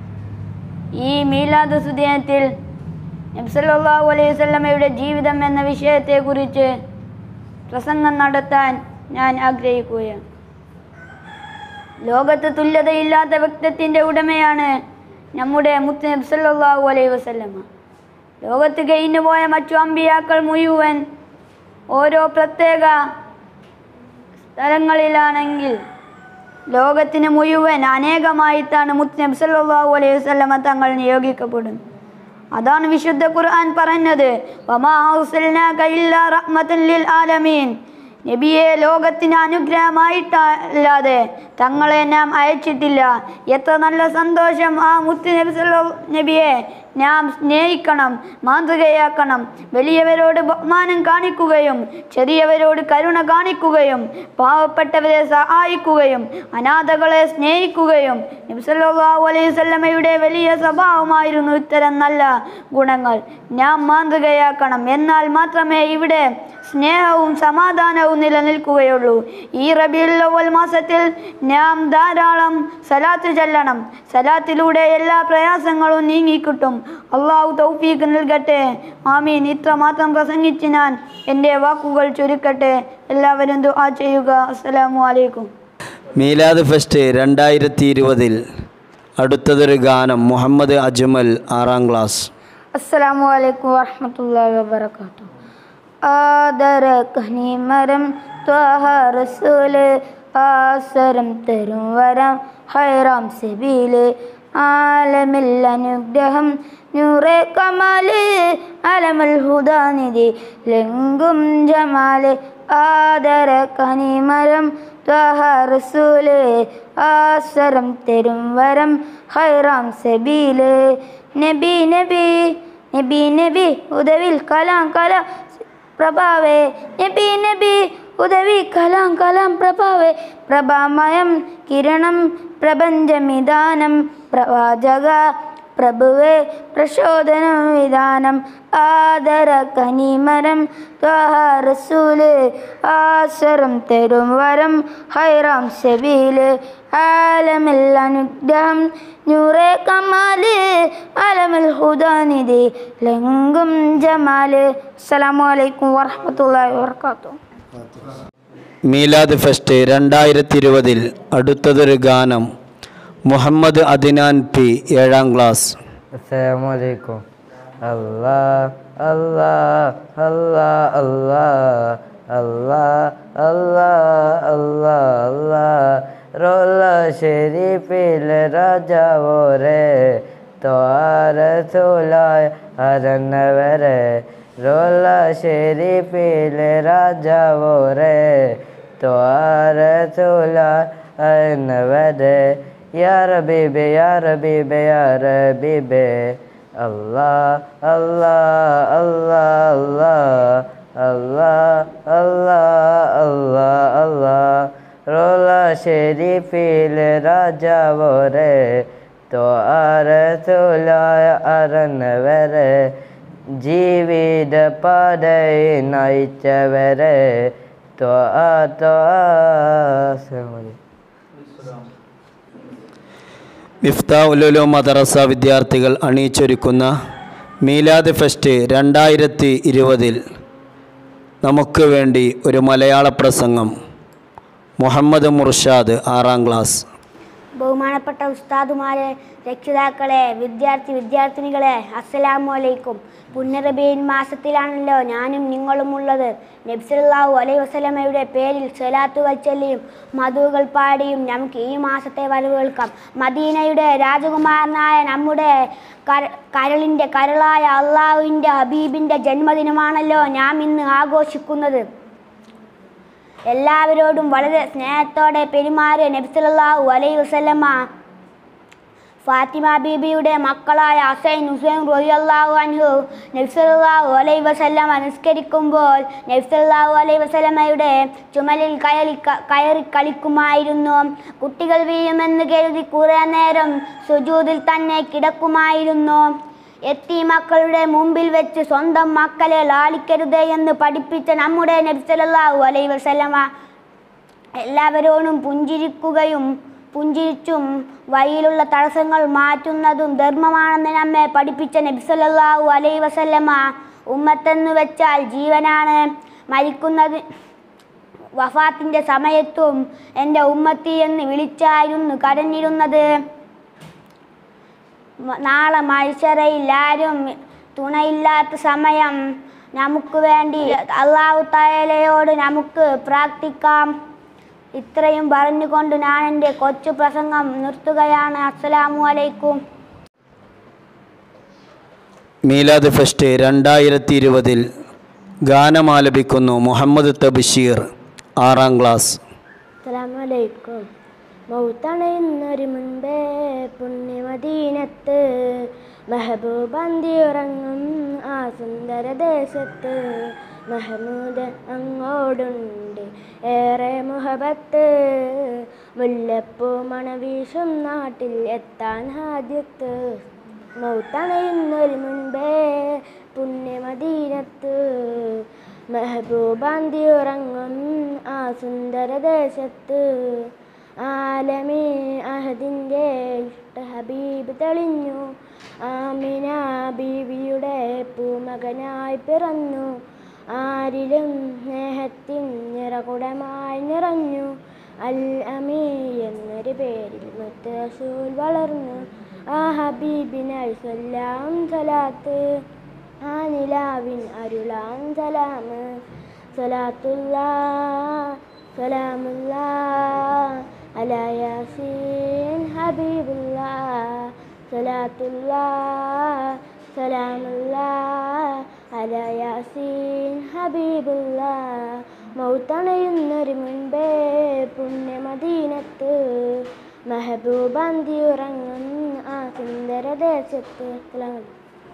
[SPEAKER 9] ഈ മീലാദ് സുദിനത്തിൽ നബ്സല്ലാഹു അലൈഹി വസല്ലമയുടെ ജീവിതം എന്ന വിഷയത്തെക്കുറിച്ച് പ്രസംഗം നടത്താൻ ഞാൻ ആഗ്രഹിക്കുകയാണ് ലോകത്ത് തുല്യതയില്ലാത്ത വ്യക്തിത്വത്തിൻ്റെ ഉടമയാണ് നമ്മുടെ മുത്ത് നബി സല്ലല്ലാഹു അലൈഹി വസല്ലമ ലോകത്ത് കഴിഞ്ഞു പോയ മറ്റു അമ്പിയാക്കൾ മുഴുവൻ ഓരോ പ്രത്യേക സ്ഥലങ്ങളിലാണെങ്കിൽ ലോകത്തിന് മുഴുവൻ അനേകമായിട്ടാണ് മുത്ത് നബി സല്ലല്ലാഹു അലൈഹി വസല്ലമ തങ്ങൾ നിയോഗിക്കപ്പെടുന്നത് അതാണ് വിശുദ്ധ ഖുർആൻ പറഞ്ഞത് വമാ അർസൽനാക ഇല്ലാ റഹ്മത്തൻ ലിൽ ആലമീൻ നബിയെ ലോകത്തിന് അനുഗ്രഹമായിട്ടല്ലാതെ തങ്ങളെ നാം അയച്ചിട്ടില്ല എത്ര നല്ല സന്തോഷം ആ മുത്ത് നബി സല്ലല്ലാഹു നബിയെ നാം സ്നേഹിക്കണം മാതൃകയാക്കണം വലിയവരോട് ബഹുമാനം കാണിക്കുകയും ചെറിയവരോട് കരുണ കാണിക്കുകയും പാവപ്പെട്ടവരെ സഹായിക്കുകയും അനാഥകളെ സ്നേഹിക്കുകയും നബി സല്ലല്ലാഹു അലൈഹി വസല്ലമയുടെ വലിയ സ്വഭാവമായിരുന്നു ഇത്തരം നല്ല ഗുണങ്ങൾ നാം മാതൃകയാക്കണം എന്നാൽ മാത്രമേ ഇവിടെ സ്നേഹവും സമാധാനവും നിലനിൽക്കുകയുള്ളൂ ഈ റബിയുൽ അവൽ മാസത്തിൽ നാം ധാരാളം സലാത്ത് ചെല്ലണം സലാത്തിലൂടെ എല്ലാ പ്രയാസങ്ങളും നീങ്ങിക്കിട്ടും അള്ളാഹു തൗഫീഖ് നൽകട്ടെ ആമീൻ ഇത്ര മാത്രം പ്രസംഗിച്ച് ഞാൻ എൻ്റെ വാക്കുകൾ ചുരുക്കട്ടെ എല്ലാവരും ദുആ ചെയ്യുക അസ്സലാമു അലൈക്കും
[SPEAKER 2] മീലാദ് ഫെസ്റ്റ് രണ്ടായിരത്തി ഇരുപതിൽ അടുത്തതൊരു ഗാനം മുഹമ്മദ് അജ്മൽ ആറാം ക്ലാസ്
[SPEAKER 6] അസ്സലാമു അലൈക്കും വറഹ്മത്തുള്ളാഹി വബറകാതുഹു ആദര കനിമരം ത്വഹ റസൂല് ആസരം തരും വരം ഹൈറാം സബീല് ആലമിൽ അനുഗ്രഹം നൂറെ കമാല് അലമൽ ഹുദാനിധി ലെങ്കും ജമാല് ആദര കനിമരം ത്വഹ റസൂല് ആസരം തരും വരം ഹൈറാം സബീല് നബി നബി നബി നബി ഉദവിൽ കലാം കലാം പ്രഭാവേ നബി നബി ഉദവി കലാം കലാം പ്രഭാവേ പ്രഭാമയം കിരണം പ്രപഞ്ചമിതാനം പ്രവാചക പ്രഭുവേ പ്രചോദനം വിധാനം ആദര കനിമരം ത്വഹ റസൂല് ആസരം തരും വരം ഹൈറാം സബീല് ആലമിൽ അനുഗ്രഹം നൂറെ കമാല് അലമിൽ ഹുദാനിധി ലെങ്കും ജമാല് അസ്സലാമു അലൈക്കും വറഹ്മത്തുള്ളാഹി വബറകാതുഹു
[SPEAKER 2] മീലാദ് ഫെസ്റ്റ് രണ്ടായിരത്തി ഇരുപതിൽ അടുത്തതൊരു ഗാനം മുഹമ്മദ് അദിനാൻ പി ഏഴാം ക്ലാസ്
[SPEAKER 10] അസ്സലാമലൈക്കും അല്ലാ അല്ലാ അല്ലാ അല്ലാ അല്ലാ അല്ലാ അല്ലാ അല്ലാ റോല ഷെരീഫിൽ രാജാവോരെ ത്വാരസുലായ അരന്നവരെ റോല ഷെരീഫിൽ രാജാവോരെ ത്വാരസുലായ അരന്നവരെ യാ റബീബെ യാ റബീബെ യാ റബീബെ അല്ലാ അല്ലാ അല്ലാ അല്ലാ അല്ലാ അല്ലാ അല്ലാ അല്ലാ റോല ഷെരീഫിൽ രാജാവോരെ ത്വാരസുലായ അരന്നവരെ ജീവിത പാതയെ നയിച്ചവരെ ത്വാ ത്വാ അസ്സലാമു അലൈക്കും.
[SPEAKER 2] മിഫ്താ ഉലുലു മദറസ വിദ്യാർത്ഥികൾ അണിയിച്ചൊരുക്കുന്ന മീലാദ് ഫെസ്റ്റ് രണ്ടായിരത്തി ഇരുപതിൽ നമുക്ക് വേണ്ടി ഒരു മലയാള പ്രസംഗം മുഹമ്മദ് മുർഷാദ് ആറാം ക്ലാസ്
[SPEAKER 7] ബഹുമാനപ്പെട്ട ഉസ്താദുമാരെ രക്ഷിതാക്കളെ വിദ്യാർത്ഥി വിദ്യാർത്ഥിനികളെ അസ്സലാമു അലൈക്കും പുണ്യറബീൻ മാസത്തിലാണല്ലോ ഞാനും നിങ്ങളും ഉള്ളത് നബ്സലാഹു അലൈ വസലമയുടെ പേരിൽ സ്വലാത്തുകൾ ചൊല്ലിയും മധുകൾ പാടിയും നമുക്ക് ഈ മാസത്തെ വരവേൽക്കാം മദീനയുടെ രാജകുമാരനായ നമ്മുടെ കര കരളിൻ്റെ കരളായ അള്ളാഹുവിൻ്റെ ഹബീബിൻ്റെ ജന്മദിനമാണല്ലോ നാം ഇന്ന് ആഘോഷിക്കുന്നത് എല്ലാവരോടും വളരെ സ്നേഹത്തോടെ പെരുമാറിയ നബ്സലാഹു അലൈ വസല്ലമ്മ ഫാത്തിമ ബീബിയുടെ മക്കളായ ഹസൈൻ ഹുസൈൻ റൊയ്യല്ലാഹു അൻഹു നബ്സലാഹു അലൈ വസല്ലമ നിസ്കരിക്കുമ്പോൾ നബ്സലാഹു അലൈ വസല്ലമയുടെ ചുമലിൽ കയറി കയറി കളിക്കുമായിരുന്നു കുട്ടികൾ വീഴുമെന്ന് കരുതി കുറേ നേരം സുജൂതിൽ തന്നെ കിടക്കുമായിരുന്നു എത്തി മക്കളുടെ മുമ്പിൽ വെച്ച് സ്വന്തം മക്കളെ ലാളിക്കരുത് എന്ന് പഠിപ്പിച്ച നമ്മുടെ നബ്സലാഹു അലൈ വസല്ലമ എല്ലാവരോടും പുഞ്ചിരിക്കുകയും പുഞ്ചിരിച്ചും വഴിയിലുള്ള തടസ്സങ്ങൾ മാറ്റുന്നതും ധർമ്മമാണെന്ന് നമ്മെ പഠിപ്പിച്ച നബ്സലാഹു അലൈ വസല്ലമ ഉമ്മത്തെന്ന് വെച്ചാൽ ജീവനാണ് മരിക്കുന്നത് വഫാത്തിൻ്റെ സമയത്തും എൻ്റെ ഉമ്മത്തി എന്ന് വിളിച്ചായിരുന്നു കരഞ്ഞിരുന്നത് മ- നാളെ മത്സരയിൽ ആരും തുണയില്ലാത്ത സമയം നമുക്ക് വേണ്ടി അള്ളാഹു തായാലയോട് നമുക്ക് പ്രാർത്ഥിക്കാം ഇത്രയും പറഞ്ഞുകൊണ്ട് ഞാൻ എൻ്റെ കൊച്ചു പ്രസംഗം നിർത്തുകയാണ് അസ്സലാമു അലൈക്കും
[SPEAKER 2] മീലാദ് ഫെസ്റ്റ് രണ്ടായിരത്തി ഇരുപതിൽ ഗാനമാലപിക്കുന്നു മുഹമ്മദ് തബഷീർ ആറാം ക്ലാസ്
[SPEAKER 6] അസ്സലാമലൈക്കും മൗത്തണയുന്നൊരു മുൻപേ പുണ്യമദീനത്ത് മെഹബൂബന്തി ഉറങ്ങും ആ സുന്ദര ദേശത്ത് മഹമൂദ് അങ്ങോടുണ്ട് ഏറെ മുഹബത്ത് മുല്ലപ്പൂ മണവീശും നാട്ടിൽ എത്താൻ ഹാദ്യത്ത് മൗത്തണയുന്നൊരു മുൻപേ പുണ്യമദീനത്ത് മെഹബൂബാന്തി ഉറങ്ങും ആ സുന്ദര ദേശത്ത് ആലമി അഹദിൻ്റെ ഇഷ്ട ഹബീബ് തെളിഞ്ഞു ആമിന ബീവിയുടെ പൂമകനായി പിറന്നു ആരിലും സ്നേഹത്തിൻ നിറകുടമായി നിറഞ്ഞു അൽ അമീ എന്നൊരു പേരിൽ മുത്ത് റസൂൽ വളർന്നു ആ ഹബീബിനായി സലാം സലാത്ത് ആ നിലാവിൻ അരുളാൻ സലാമ് സലാത്തുല്ലാ സലാമുല്ലാ അലാ യാസീൻ ഹബീബുല്ലാ സലാത്തുല്ലാ സലാമുല്ലാ അലാ യാസീൻ ഹബീബുല്ലാ മൗത്തണയുന്നൊരു മുൻപേ പുണ്യമദീനത്ത് മെഹബൂബാന്തി ഉറങ്ങും ആ സുന്ദര ദേശത്ത് അസ്സലാമു അലൈക്കും.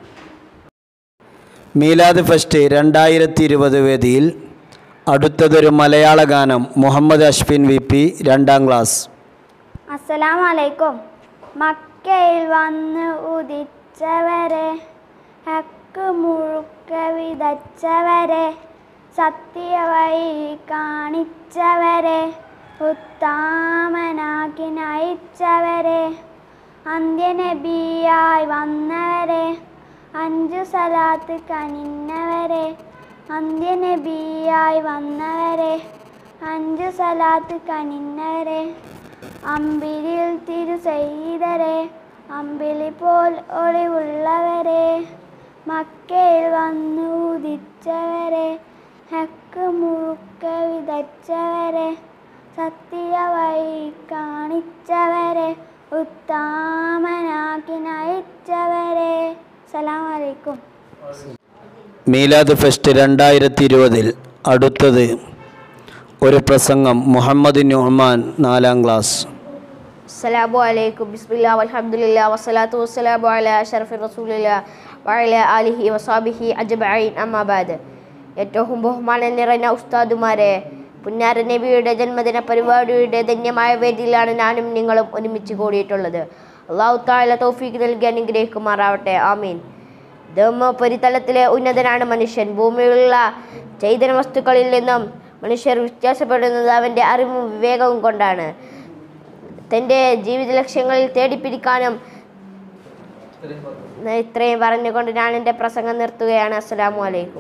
[SPEAKER 2] മീലാദ് ഫെസ്റ്റ് രണ്ടായിരത്തി ഇരുപത് വേദിയിൽ അടുത്തതൊരു മലയാള ഗാനം മുഹമ്മദ് അഷ്ഫിൻ വി പി രണ്ടാം ക്ലാസ്
[SPEAKER 6] അസ്സലാമു അലൈക്കും മക്കയിൽ വന്ന് ഉദിച്ചവരെ ഹക്ക് മുഴുക്ക വിതച്ചവരെ സത്യവഴി കാണിച്ചവരെ ഉത്താമനാക്കി നയിച്ചവരെ അന്ത്യനബിയായി വന്നവരെ അഞ്ചു സലാത്ത് കനിന്നവരെ അന്ത്യനബിയായി വന്നവരെ അഞ്ചു സലാത്ത് കനിന്നവരെ അമ്പിലിൽ തിരു ചെയ്തരെ അമ്പിളി പോൽ ഒളിവുള്ളവരെ മക്കയിൽ വന്നു ഉദിച്ചവരെ ഹക്ക് മുഴുക്ക വിതച്ചവരെ സത്യ വഴി കാണിച്ചവരെ ഉത്താമനാക്കി നയിച്ചവരെ സലാം വലൈക്കും
[SPEAKER 2] മീലാദ് ഫെസ്റ്റ് രണ്ടായിരത്തി ഇരുപതിൽ അടുത്തത് ഒരു പ്രസംഗം മുഹമ്മദ് നുഹ്മാൻ നാലാം ക്ലാസ്
[SPEAKER 8] അസ്സലാമു അലൈക്കും ബിസ്മില്ലാ വൽഹംദുലില്ലാ വസ്സലാത്തു വസ്സലാമു അലാ അഷറഫി റസൂലില്ലാ വഅലാ ആലിഹി വസാബിഹി അജ്മഈൻ അമ്മാ ബഅദ് ഏറ്റവും ബഹുമാനം നിറഞ്ഞ ഉസ്താദുമാരെ പുന്നാര നബിയുടെ ജന്മദിന പരിപാടിയുടെ ധന്യമായ വേദിയിലാണ് ഞാനും നിങ്ങളും ഒരുമിച്ച് കൂടിയിട്ടുള്ളത് അള്ളാഹു താല തൗഫീഖ് നൽകി അനുഗ്രഹിക്കുമാറാവട്ടെ ആമീൻ ധർമ്മോപരിതലത്തിലെ ഉന്നതനാണ് മനുഷ്യൻ ഭൂമിയിലുള്ള ചൈതന്യ വസ്തുക്കളിൽ നിന്നും മനുഷ്യർ വ്യത്യാസപ്പെടുന്നത് അവൻ്റെ അറിവും വിവേകവും കൊണ്ടാണ് തൻ്റെ ജീവിത ലക്ഷ്യങ്ങളിൽ തേടിപ്പിടിക്കാനും ഇത്രയും പറഞ്ഞുകൊണ്ട് ഞാൻ എൻ്റെ പ്രസംഗം നിർത്തുകയാണ് അസ്സലാമു അലൈക്കും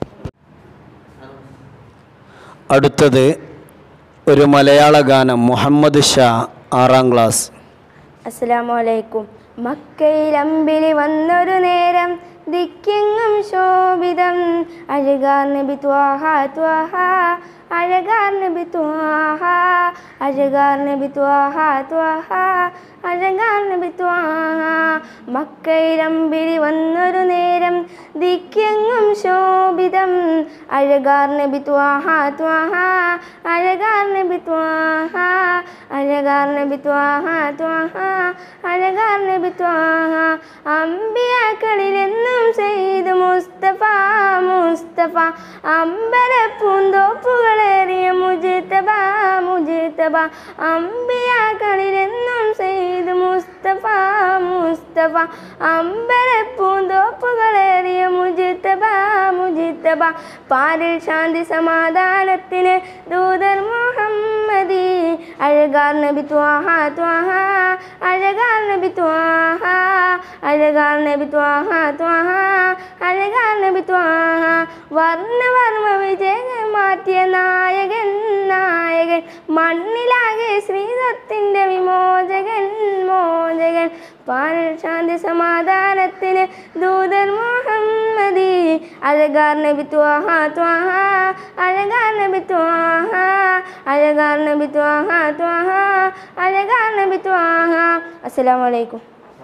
[SPEAKER 2] അടുത്തത് ഒരു മലയാള ഗാനം മുഹമ്മദ് ഷാ ആറാം ക്ലാസ്
[SPEAKER 6] അസ്സലാമു അലൈക്കും മക്കയിൽ അമ്പിളി വന്നൊരു നേരം ദിക്കെങ്ങും ശോഭിതം അഴകാർ നബി ത്വാഹ ത്വാഹ അഴകാർ നബി ത്വാഹ അഴകാർ നബി ത്വാഹ ത്വാഹ അഴകാർ നബി ത്വാഹ മക്കയിൽ അമ്പിളി വന്നൊരു നേരം ദിക്കെങ്ങും ശോഭിതം അഴകാർ നബി ത്വാഹ ത്വാഹ അഴകാർ നബി ത്വാഹ അഴകാർ നബി ത്വാഹ ത്വാഹ അഴകാർ നബി ത്വാഹ അമ്പിയാക്കളിലെന്നും ചെയ്ത് മുസ്തഫ മുസ്തഫ അമ്പല പൂന്തോപ്പുകളേറിയ മുജിത്തബ മുജിത്തബ അമ്പിയാക്കളിലെന്നും ചെയ്ത് മുസ്തഫ മുസ്തഫ അമ്പല പൂന്തോപ്പുകളേറിയ മുജിത്തബ മുജിത്തബ പാരിൽ ശാന്തി സമാധാനത്തിന് ദൂതർ മുഹമ്മദി അഴകാർ നബി ത്വാഹ ത്വാഹ അഴകാർ നബി ത്വാഹ അഴകാർ നബി ത്വാഹ ത്വാഹ അഴകാർ നബി ത്വാഹ വർണ്ണ വർമ്മ വിജയം മാറ്റിയ നായകൻ നായകൻ മണ്ണിലാകെ ശ്രീതത്തിൻ്റെ വിമോചകൻ മോചകൻ പാലിൽ ശാന്തി സമാധാനത്തിന് ദൂതൻ മുഹമ്മദി അഴകാർ നബി ത്വാഹ ത്വാഹ അഴകാർ നബി ത്വാഹ അഴകാർ നബി ത്വാഹ ത്വാഹ അഴകാർ നബി ത്വാഹ അസ്സലാമു അലൈക്കും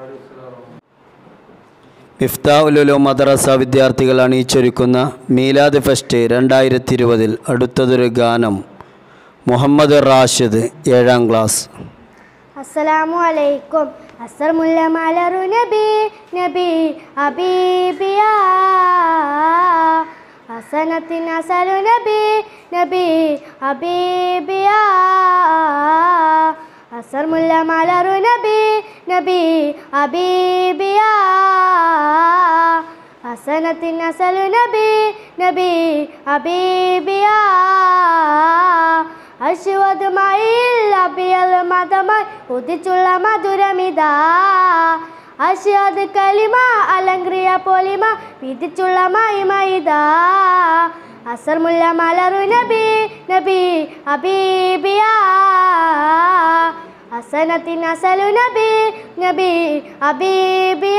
[SPEAKER 2] മിഫ്താ ഉലുലു മദ്രസ വിദ്യാർത്ഥികൾ അണിയിച്ചൊരുക്കുന്ന മീലാദ് ഫെസ്റ്റ് രണ്ടായിരത്തി ഇരുപതിൽ അടുത്തതൊരു ഗാനം മുഹമ്മദ് റാഷിദ് ഏഴാം ക്ലാസ്
[SPEAKER 6] അസ്സലാമു അലൈക്കും അസർ മുല്ല മലറു നബി നബി അബീബിയ ഹസനത്തിൻ അസലു നബി നബി അബീബിയ അസർ മുല്ല മലറു നബി നബി അബീബിയ ഹസനത്തിൻ അസലു നബി നബി അബീബിയ അശ്വതുമായിൽ അബിയൽ മതമായി ഉദിച്ചുള്ള മധുരമിതാ അശ്വത് കലിമ അലങ്ക്രിയ പൊലിമ വിധിച്ചുള്ള മഹിമയിതാ അസർ മുല്ല മലറു നബി നബി അബീബിയ ഹസനത്തിൻ അസലു നബി നബി അബീബിയ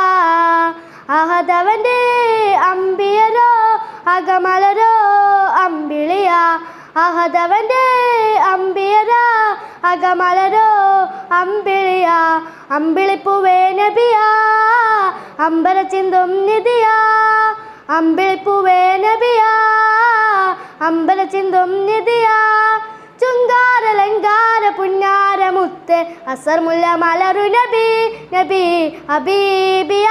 [SPEAKER 6] അഹദവന്റെ അമ്പിയരോ അകമലരോ അമ്പിളിയ അഹദവന്റെ അമ്പിയര അകമലരോ അമ്പിളിയ അമ്പിളിപ്പൂവേ നബിയ അമ്പല ചിന്തും നിധിയ അമ്പിളിപ്പൂവേ നബിയ അമ്പല ചിന്തും നിധിയ ചുങ്കാരലങ്കാര പുന്നാര മുത്ത് അസർ മുല്ല മലറു നബി നബി അബീബിയ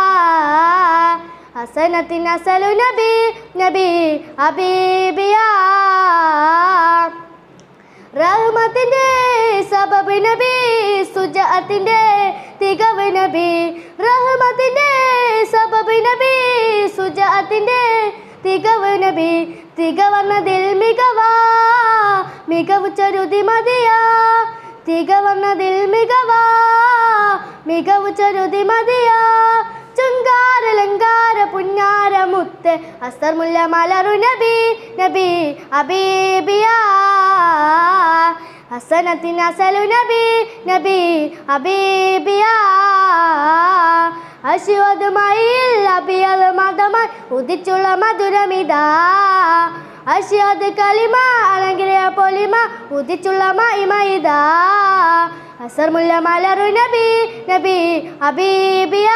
[SPEAKER 6] ഹസനത്തിൻ അസലു നബി നബി അബീബിയ റഹ്മത്തിന്റെ സബബ് നബി സുജഅത്തിന്റെ തികവ് നബി റഹ്മത്തിന്റെ സബബ് നബി സുജഅത്തിന്റെ തികവ് നബി തികവർണ്ണതിൽ മികവാ മികവ് ചരുതി മതിയാ തികവർണ്ണതിൽ മികവാ മികവ് ചരുതി മതിയാ ചുങ്കാരലങ്കാര പുന്നാര മുത്ത് അസ്തർ മുല്ല മലറു നബി നബി അബീബിയ ഹസനത്തിൻ അസലു നബി നബി അബീബിയ അശ്വതുമായിൽ അബിയൽ മതമായി ഉദിച്ചുള്ള മധുരമിതാ അശ്വത് കലിമ അലങ്കരിയ പൊലിമ ഉദിച്ചുള്ള മഹിമയിതാ അസർ മുല്ല മലറു നബി നബി അബീബിയ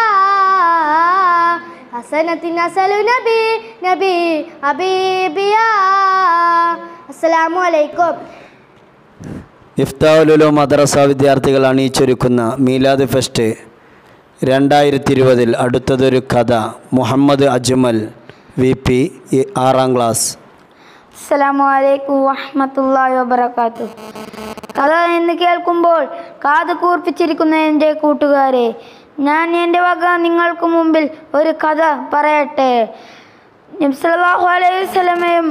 [SPEAKER 6] ഹസനത്തിൻ അസലു നബി നബി അബീബിയ അസ്സലാമു അലൈക്കും
[SPEAKER 2] ഇഫ്താഉലുലു മദ്രസ വിദ്യാർത്ഥികൾ അണിയിച്ചൊരുക്കുന്ന മീലാദ് ഫെസ്റ്റ് രണ്ടായിരത്തി ഇരുപതിൽ അടുത്തതൊരു കഥ മുഹമ്മദ് അജ്മൽ വി പി ആറാം ക്ലാസ്
[SPEAKER 9] അസ്സലാമു അലൈക്കും വറഹ്മത്തുള്ളാഹി വബറകാത്തു കഥ എന്ന് കേൾക്കുമ്പോൾ കാത് കൂർപ്പിച്ചിരിക്കുന്ന എൻ്റെ കൂട്ടുകാരെ ഞാൻ എൻ്റെ വക നിങ്ങൾക്ക് മുമ്പിൽ ഒരു കഥ പറയട്ടെ നബ്സലാഹു അലൈഹി വസല്ലമയും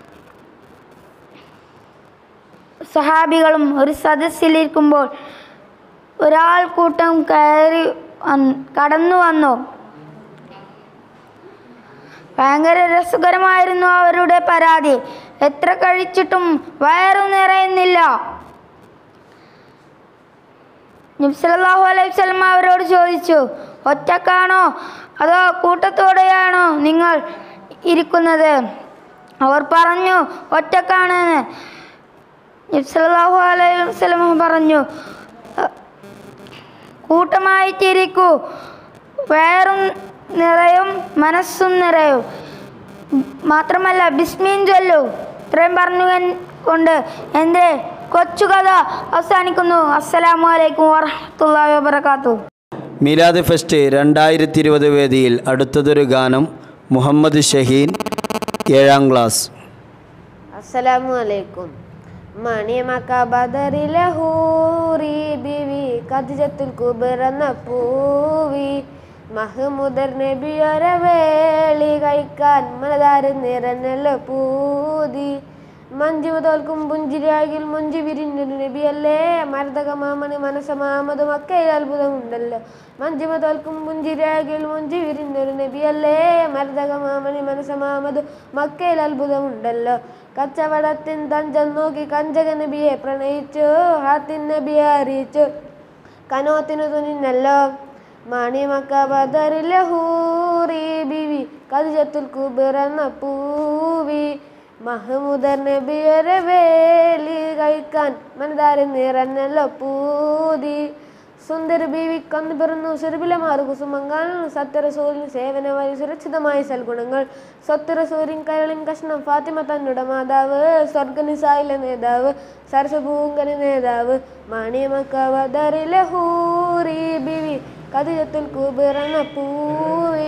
[SPEAKER 9] സഹാബികളും ഒരു സദസ്സിലിരിക്കുമ്പോൾ ഒരാൾ കൂട്ടം കയറി വന്ന് കടന്നു വന്നു ഭയങ്കര രസകരമായിരുന്നു അവരുടെ പരാതി എത്ര കഴിച്ചിട്ടും വയറു നിറയുന്നില്ല നബ്സലാഹു അലൈഹി വസല്ലം അവരോട് ചോദിച്ചു ഒറ്റക്കാണോ അതോ കൂട്ടത്തോടെയാണോ നിങ്ങൾ ഇരിക്കുന്നത് അവർ പറഞ്ഞു ഒറ്റക്കാണെന്ന് നബ്സലാഹു അലൈഹി വസല്ലം പറഞ്ഞു കൂട്ടമായിട്ടിരിക്കൂ വയറും നിറയും മനസ്സും നിറയും മാത്രമല്ല ബിസ്മീൻ ചൊല്ലു ഇത്രയും പറഞ്ഞു കൊണ്ട് എൻ്റെ കൊച്ചു കഥ അവസാനിക്കുന്നു അസ്സലാമു അലൈക്കും വറഹ്മത്തുള്ളാഹി വബറകാതുഹു
[SPEAKER 2] മീലാദ് ഫെസ്റ്റ് രണ്ടായിരത്തി ഇരുപത് വേദിയിൽ അടുത്തതൊരു ഗാനം മുഹമ്മദ് ഷഹീൻ ഏഴാം ക്ലാസ്
[SPEAKER 8] അസ്സലാമു അലൈക്കും മണിമക്ക ബദറിലെ ഹൂറി ബിവി കദിജത്തുൽ കുബറന്ന പൂവി മഹ്മുദർ നബിയൊരെ വേളി കഴിക്കാൻ മനതാര് നിറഞ്ഞല്ല പൂതി മഞ്ജു തോൽക്കും പുഞ്ചിരിയാകിൽ മുഞ്ചി വിരിഞ്ഞൊരു നബിയല്ലേ മരതക മാമന് മനസ്സമാമത് മക്കയിൽ അത്ഭുതമുണ്ടല്ലോ മഞ്ജുമ തോൽക്കും പുഞ്ചിരിയാകിൽ മുഞ്ചി വിരിഞ്ഞൊരു നബിയല്ലേ മരതക മാമന് മനസ്സമാമത് മക്കയിൽ അത്ഭുതമുണ്ടല്ലോ കച്ചവടത്തിൻ തഞ്ചം നോക്കി കഞ്ചക നബിയെ പ്രണയിച്ചു ഹാത്തിൻ നബിയെ അറിയിച്ചു കനോത്തിനു തുനിന്നല്ലോ മണിമക്ക ബദറിലെ ഹൂറി ബിവി കതിജത്തുൽ കുബിറന്ന പൂവി മഹമുദർ നബിയൊരെ വേലി കഴിക്കാൻ മനതാരി നിറഞ്ഞല്ലോ പൂതി സുന്ദര ബീവി കന്നു പിറന്നു സുരഭിലമാറു കുസുമങ്ങൾ സത്യറസൂലിന് സേവന വഴി സുരക്ഷിതമായ സൽഗുണങ്ങൾ സത്യറസൂരിൻ കരളിൻ കഷ്ണം ഫാത്തിമ തന്നുടെ മാതാവ് സ്വർഗനിസായിലെ നേതാവ് സരസഭൂങ്കന് നേതാവ് മണിമക്കവദറിലെ ഹൂറി ബിവി കതിയത്തുൽ കുബിറന്ന പൂവി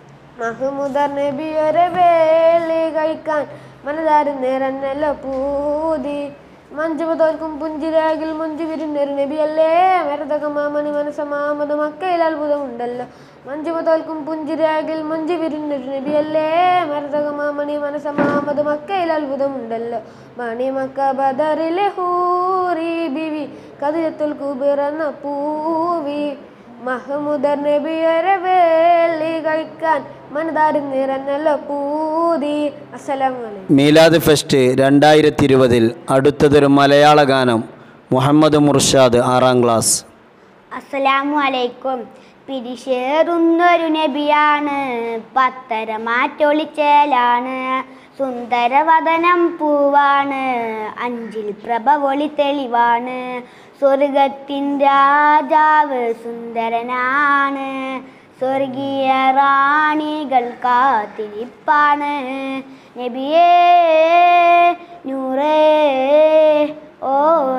[SPEAKER 8] മഹമുദർ നബിയൊരെ വേളി കഴിക്കാൻ മനതാരി നിറഞ്ഞല്ലോ പൂതി മഞ്ജുമ തോൽക്കും പുഞ്ചിരാകിൽ മുഞ്ചു വിരുന്നൊരു നബിയല്ലേ മരതക മാമന് മനസ്സമാമത് മക്കയിൽ അത്ഭുതമുണ്ടല്ലോ മഞ്ജുമ തോൽക്കും പുഞ്ചിരാകിൽ മുഞ്ചു വിരുന്നൊരു നബിയല്ലേ മരതക മാമണി മനസ്സമാമത് മക്കയിൽ അത്ഭുതമുണ്ടല്ലോ മണിമക്ക ബദറിലെ ഹൂറി ബിവി കതിരത്തുൽ കുബിറന്ന പൂവി മഹമുദർ നബിയൊരെ വേളി കഴിക്കാൻ മനതാരി നിറഞ്ഞല്ലോ പൂതി അസ്സലാമു അലൈക്കും
[SPEAKER 2] മീലാദ് ഫെസ്റ്റ് രണ്ടായിരത്തി ഇരുപതിൽ അടുത്തതൊരു മലയാള ഗാനം മുഹമ്മദ് മുർഷാദ് ആറാം ക്ലാസ്
[SPEAKER 7] അസ്സലാമു അലൈക്കും പിരിശേറുന്നൊരു നബിയാണ് പത്തര മാറ്റൊളിച്ചേലാണ് സുന്ദരവദനം പൂവാണ് അഞ്ചിൽ പ്രഭ ഒളി തെളിവാണ് സ്വർഗത്തിൻ രാജാവ് സുന്ദരനാണ് സ്വർഗീയ റാണികൾ കാത്തിരിപ്പാണ് നബിയേ നൂറേ ഓ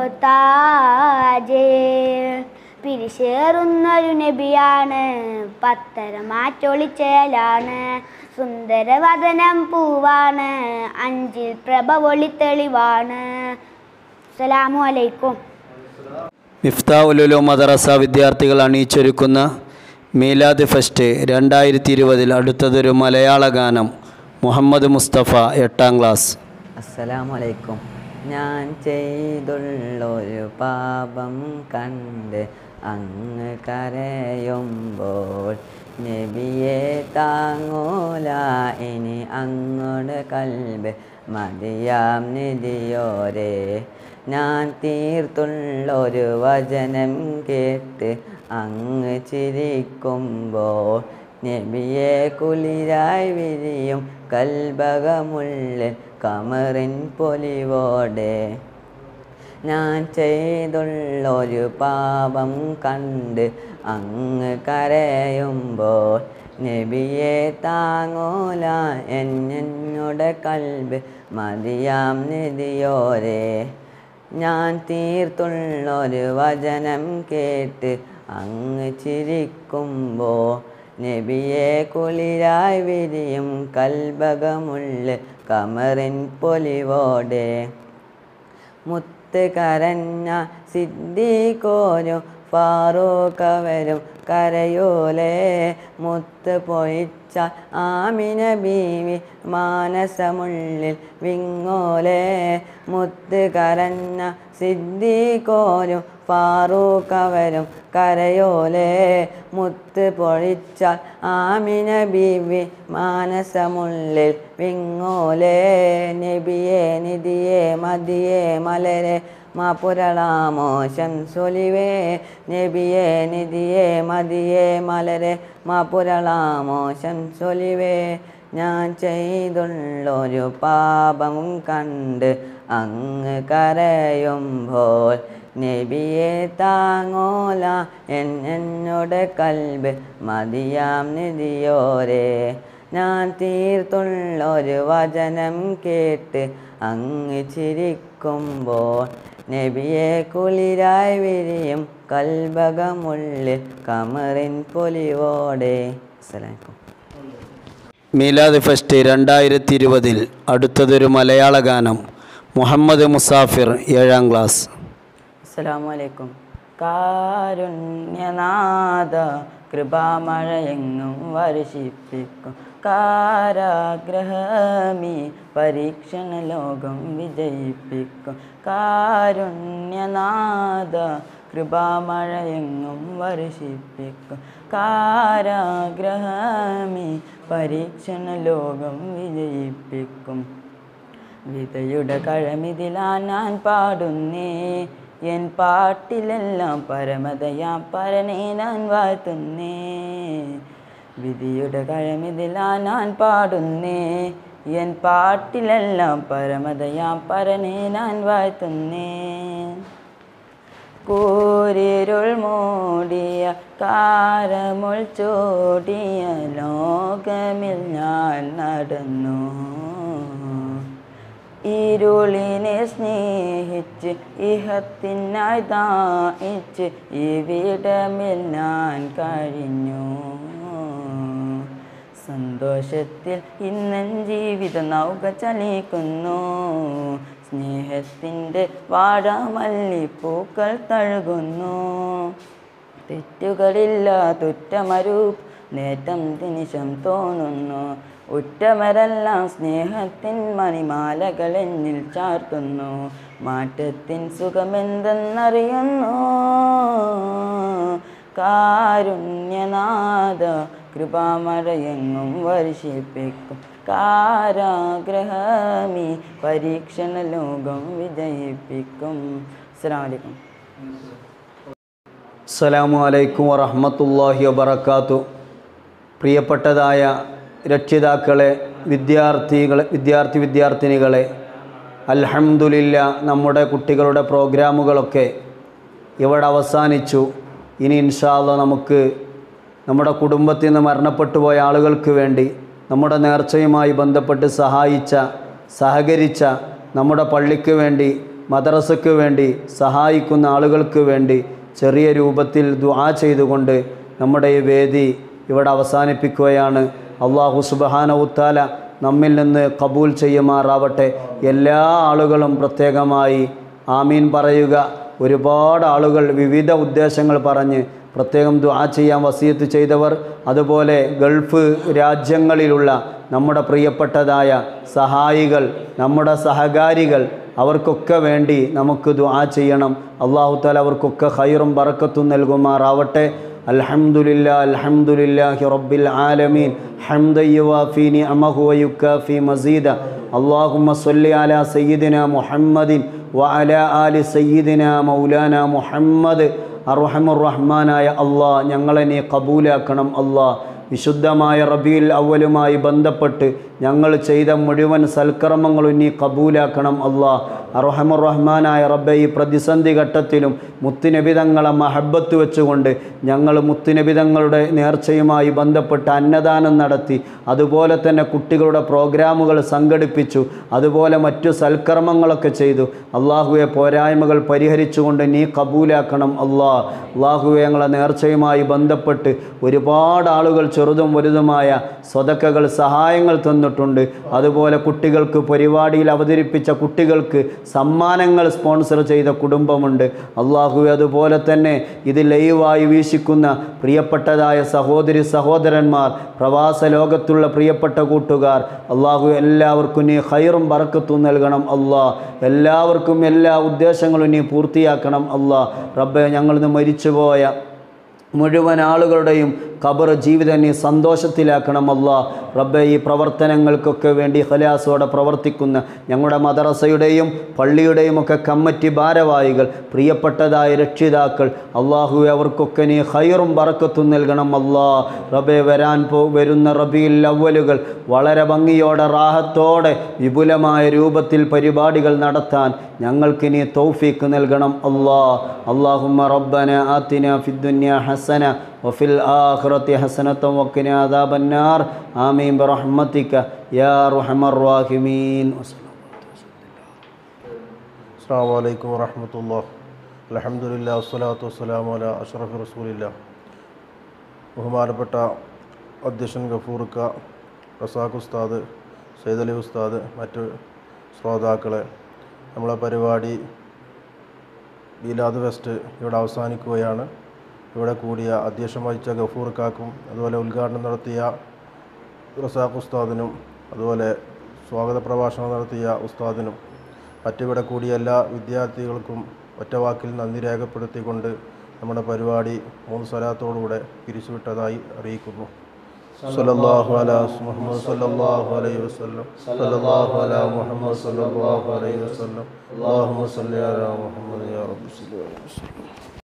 [SPEAKER 7] താജേ പിരിശേറുന്നൊരു നബിയാണ് പത്തര മാറ്റൊളിച്ചേലാണ് സുന്ദരവദനം പൂവാണ് അഞ്ചിൽ പ്രഭ ഒളി തെളിവാണ് അസ്സലാമു അലൈക്കും
[SPEAKER 2] മിഫ്താ ഉലുലു മദറസ വിദ്യാർത്ഥികൾ അണിയിച്ചൊരുക്കുന്ന മീലാദ് ഫെസ്റ്റ് രണ്ടായിരത്തി ഇരുപതിൽ അടുത്തതൊരു മലയാള ഗാനം മുഹമ്മദ് മുസ്തഫ എട്ടാം ക്ലാസ്
[SPEAKER 10] അസ്സലാമു അലൈക്കും ഞാൻ ചെയ്തുള്ളൊരു പാപം കണ്ട് അങ്ങ് കരയുമ്പോൾ നബിയെ താങ്ങൂല ഇനി അങ്ങോട് കൽബ് മതിയാം നിധിയോരെ ഞാൻ തീർത്തുള്ളൊരു വചനം കേട്ട് അങ്ങ് ചിരിക്കുമ്പോൾ നബിയെ കുളിരായി വിരിയും കൽബകമുള്ളിൽ കമറിൻ പൊലിവോടെ ഞാൻ ചെയ്തുള്ളൊരു പാപം കണ്ട് അങ്ങ് കരയുമ്പോൾ നബിയെ താങ്ങൂല എന്നോട് കൽബ് മതിയാം നിധിയോരെ ഞാൻ തീർത്തുള്ളൊരു വചനം കേട്ട് അങ്ങ് ചിരിക്കുമ്പോൾ നബിയെ കുളിരായി വിരിയും കൽബകമുള്ള കമറിൻ പൊലിവോടെ മുത്ത് കരഞ്ഞ സിദ്ദീഖോരു ഫാറൂഖവരും കരയോലേ മുത്ത് പൊഴിച്ചാൽ ആമിന ബീവി മാനസമുള്ളിൽ വിങ്ങോലേ മുത്ത് കരഞ്ഞ സിദ്ധിക്കോലും ഫാറൂഖവരും കരയോലേ മുത്ത് പൊഴിച്ചാൽ ആമിന ബീവി മാനസമുള്ളിൽ വിങ്ങോലേ നബിയേ നിധിയേ മതിയേ മലരെ മാപുരളാമോശം സൊലിവേ നബിയേ നിധിയേ മതിയേ മലരെ മാപുരളാമോശം സൊലിവേ ഞാൻ ചെയ്തുള്ളൊരു പാപം കണ്ട് അങ്ങ് കരയുമ്പോൾ നബിയെ താങ്ങോല എൻ എന്നോട് കൽബ് മതിയാം നിധിയോരേ ഞാൻ തീർത്തുള്ളൊരു വചനം കേട്ട് അങ്ങ് ചിരിക്കുമ്പോൾ നബിയെ കുളിരായി വിരിയും കൽബകമുള്ളിൽ കമറിൻ പൊലിവോടെ അസ്സലാമു
[SPEAKER 2] മീലാദ് ഫെസ്റ്റ് രണ്ടായിരത്തി ഇരുപതിൽ അടുത്തതൊരു മലയാള ഗാനം മുഹമ്മദ് മുസാഫിർ ഏഴാം ക്ലാസ്
[SPEAKER 10] അസ്സലാമലൈക്കും കാരുണ്യനാഥ കൃപാമഴയെങ്ങും വർഷിപ്പിക്കും കാരാഗ്രഹമീ പരീക്ഷണ ലോകം വിജയിപ്പിക്കും കാരുണ്യനാഥ കൃപാമഴയെങ്ങും വർഷിപ്പിക്കും കാരാഗ്രഹമീ പരീക്ഷണ ലോകം വിജയിപ്പിക്കും വിതയുടെ കഴമിതിലാ ഞാൻ പാടുന്നേ എൻ പാട്ടിലെല്ലാം പരമതയാം പരനെ ഞാൻ വാഴ്ത്തുന്നേ വിധിയുടെ കഴമിതിലാ ഞാൻ പാടുന്നേ എൻ പാട്ടിലെല്ലാം പരമതയാം പരനെ ഞാൻ വാഴ്ത്തുന്നേ കൂരിരുൾ മൂടിയ കാരമുൾ ചോടിയ ലോകമിൽ ഞാൻ നടന്നു ഇരുളിനെ സ്നേഹിച്ച് ഇഹത്തിനായി ദാഹിച്ച് ഇവിടമിൽ ഞാൻ കഴിഞ്ഞു സന്തോഷത്തിൽ ഇന്നൻ ജീവിത നൗക ചലിക്കുന്നു സ്നേഹത്തിൻ്റെ വാഴമല്ലിപ്പൂക്കൾ തഴുകുന്നു തെറ്റുകളില്ല തുറ്റമരു നേറ്റം നിമിഷം തോന്നുന്നു ഉറ്റവരെല്ലാം സ്നേഹത്തിൻ മണിമാലകൾ എന്നിൽ ചാർത്തുന്നു മാറ്റത്തിൻ സുഖമെന്തെന്നറിയുന്നു കാരുണ്യനാഥ കൃപാമഴയെങ്ങും വർഷിപ്പിക്കും കാരാഗ്രഹമീ പരീക്ഷണ ലോകം വിജയിപ്പിക്കും അസ്സലാമു അലൈക്കും
[SPEAKER 2] അസ്സലാമു അലൈക്കും വറഹമത്തല്ലാഹി വബർക്കാത്തു പ്രിയപ്പെട്ടതായ രക്ഷിതാക്കളെ വിദ്യാർത്ഥികളെ വിദ്യാർത്ഥി വിദ്യാർത്ഥിനികളെ അൽഹംദുലില്ല നമ്മുടെ കുട്ടികളുടെ പ്രോഗ്രാമുകളൊക്കെ ഇവിടെ അവസാനിച്ചു ഇനി ഇൻഷാല്ല നമുക്ക് നമ്മുടെ കുടുംബത്തിൽ നിന്ന് മരണപ്പെട്ടു പോയ ആളുകൾക്ക് വേണ്ടി നമ്മുടെ നേർച്ചയുമായി ബന്ധപ്പെട്ട് സഹായിച്ച സഹകരിച്ച നമ്മുടെ പള്ളിക്ക് വേണ്ടി മദ്രസയ്ക്ക് വേണ്ടി സഹായിക്കുന്ന ആളുകൾക്ക് വേണ്ടി ചെറിയ രൂപത്തിൽ ദുആ ചെയ്തുകൊണ്ട് നമ്മുടെ ഈ വേദി ഇവിടെ അവസാനിപ്പിക്കുകയാണ് അള്ളാഹു സുബഹാനവുത്താല നമ്മിൽ നിന്ന് കബൂൽ ചെയ്യുമാറാവട്ടെ എല്ലാ ആളുകളും പ്രത്യേകമായി ആമീൻ പറയുക ഒരുപാട് ആളുകൾ വിവിധ ഉദ്ദേശങ്ങൾ പറഞ്ഞ് പ്രത്യേകം ദുആ ചെയ്യാൻ വസീയത്ത് ചെയ്തവർ അതുപോലെ ഗൾഫ് രാജ്യങ്ങളിലുള്ള നമ്മുടെ പ്രിയപ്പെട്ടതായ സഹായികൾ നമ്മുടെ സഹകാരികൾ അവർക്കൊക്കെ വേണ്ടി നമുക്ക് ദുആ ചെയ്യണം അള്ളാഹു താല അവർക്കൊക്കെ ഹൈറും ബറക്കത്തും നൽകുമാറാവട്ടെ അൽഹംദുലില്ലാ അൽഹംദുലില്ലാഹി റബ്ബിൽ ആലമീൻ ഹംദ യുവാഫി നിഅമഹു വയുക്കാഫി മസീദ അല്ലാഹുമ്മ സ്വല്ലി അലാ സയ്യിദിന മുഹമ്മദിൻ വഅലാ ആലി സയ്യിദിന മൗലാന മുഹമ്മദ് അർഹമുർ റഹ്മാനായ അള്ളാ ഞങ്ങളെ നീ കബൂലാക്കണം അള്ളാ വിശുദ്ധമായ റബിയിൽ അവലുമായി ബന്ധപ്പെട്ട് ഞങ്ങൾ ചെയ്ത മുഴുവൻ സൽക്കർമ്മങ്ങളും നീ കബൂലാക്കണം അള്ളാ അർഹമുർ റഹ്മാനായ റബ്ബെ ഈ പ്രതിസന്ധി ഘട്ടത്തിലും മുത്തുനബിതങ്ങളെ മഹബത്ത് വെച്ചുകൊണ്ട് ഞങ്ങൾ മുത്തുനബിതങ്ങളുടെ നേർച്ചയുമായി ബന്ധപ്പെട്ട് അന്നദാനം നടത്തി അതുപോലെ തന്നെ കുട്ടികളുടെ പ്രോഗ്രാമുകൾ സംഘടിപ്പിച്ചു അതുപോലെ മറ്റു സൽക്കർമ്മങ്ങളൊക്കെ ചെയ്തു അള്ളാഹുവെ പോരായ്മകൾ പരിഹരിച്ചുകൊണ്ട് നീ കബൂലാക്കണം അള്ളാ അള്ളാഹുവെ ഞങ്ങളെ നേർച്ചയുമായി ബന്ധപ്പെട്ട് ഒരുപാട് ആളുകൾ ചെറുതും വലുതുമായ സ്വതക്കകൾ സഹായങ്ങൾ തന്നിട്ടുണ്ട് അതുപോലെ കുട്ടികൾക്ക് പരിപാടിയിൽ അവതരിപ്പിച്ച കുട്ടികൾക്ക് സമ്മാനങ്ങൾ സ്പോൺസർ ചെയ്ത കുടുംബമുണ്ട് അള്ളാഹു അതുപോലെ തന്നെ ഇത് ലൈവായി വീക്ഷിക്കുന്ന പ്രിയപ്പെട്ടതായ സഹോദരി സഹോദരന്മാർ പ്രവാസ ലോകത്തുള്ള പ്രിയപ്പെട്ട കൂട്ടുകാർ അള്ളാഹു എല്ലാവർക്കും നീ ഹൈറും ബറക്കത്തും നൽകണം അള്ളാ എല്ലാവർക്കും എല്ലാ ഉദ്ദേശങ്ങളും നീ പൂർത്തിയാക്കണം അള്ളാ റബ്ബെ ഞങ്ങളിന്ന് മരിച്ചുപോയ മുഴുവൻ ആളുകളുടെയും ഖബർ ജീവിതം നീ സന്തോഷത്തിലാക്കണം അല്ലാ റബ്ബെ ഈ പ്രവർത്തനങ്ങൾക്കൊക്കെ വേണ്ടി ഹലാസോടെ പ്രവർത്തിക്കുന്ന ഞങ്ങളുടെ മദ്രസയുടെയും പള്ളിയുടെയും ഒക്കെ കമ്മിറ്റി ഭാരവാഹികൾ പ്രിയപ്പെട്ടതായ രക്ഷിതാക്കൾ അള്ളാഹു അവർക്കൊക്കെ നീ ഹൈറും ബറക്കത്തും നൽകണം അല്ലാ റബ്ബെ വരാൻ പോ വരുന്ന റബിയിൽ അവലുകൾ വളരെ ഭംഗിയോടെ റാഹത്തോടെ വിപുലമായ രൂപത്തിൽ പരിപാടികൾ നടത്താൻ ഞങ്ങൾക്ക് നീ തൗഫീക്ക് നൽകണം അല്ലാ അള്ളാഹുമ്മ റബ്ബന ആത്തിന ഫിദ്ദുന്യ ഹസന وفي الآخرة حسنة وقنا عذاب النار آمين برحمتك يا أرحم الراحمين
[SPEAKER 1] അസ്സാം വലൈക്കും വറഹമത്തുള്ള അലഹമുല്ല വസ്സലാത്തു വസ്സലാം അല അഷ്റഫ് റസൂലില്ല ബഹുമാനപ്പെട്ട അധ്യക്ഷൻ ഗഫൂർക്ക റസാഖ് ഉസ്താദ് സൈദലി ഉസ്താദ് മറ്റ് ശ്രോതാക്കളെ നമ്മളെ പരിപാടി ബീലാദ് ഫെസ്റ്റ് ഇവിടെ അവസാനിക്കുകയാണ് ഇവിടെ കൂടിയ അധ്യക്ഷം വഹിച്ച ഗഫൂർക്കാക്കും അതുപോലെ ഉദ്ഘാടനം നടത്തിയ റസാഖ് ഉസ്താദിനും അതുപോലെ സ്വാഗത പ്രഭാഷണം നടത്തിയ ഉസ്താദിനും മറ്റിവിടെ കൂടിയ എല്ലാ വിദ്യാർത്ഥികൾക്കും ഒറ്റവാക്കിൽ നന്ദി രേഖപ്പെടുത്തിക്കൊണ്ട് നമ്മുടെ പരിപാടി മൂന്ന് സ്വലാത്തോടുകൂടെ പിരിച്ചുവിട്ടതായി അറിയിക്കുന്നു സല്ലല്ലാഹു അലാ മുഹമ്മദ് സല്ലല്ലാഹു അലൈഹി വസല്ലം സല്ലല്ലാഹു അലാ മുഹമ്മദ് സല്ലല്ലാഹു അലൈഹി വസല്ലം അല്ലാഹുമ്മ സല്ലി അലാ മുഹമ്മദ് യാ റബ്ബി സല്ലി അലൈഹി വസല്ലം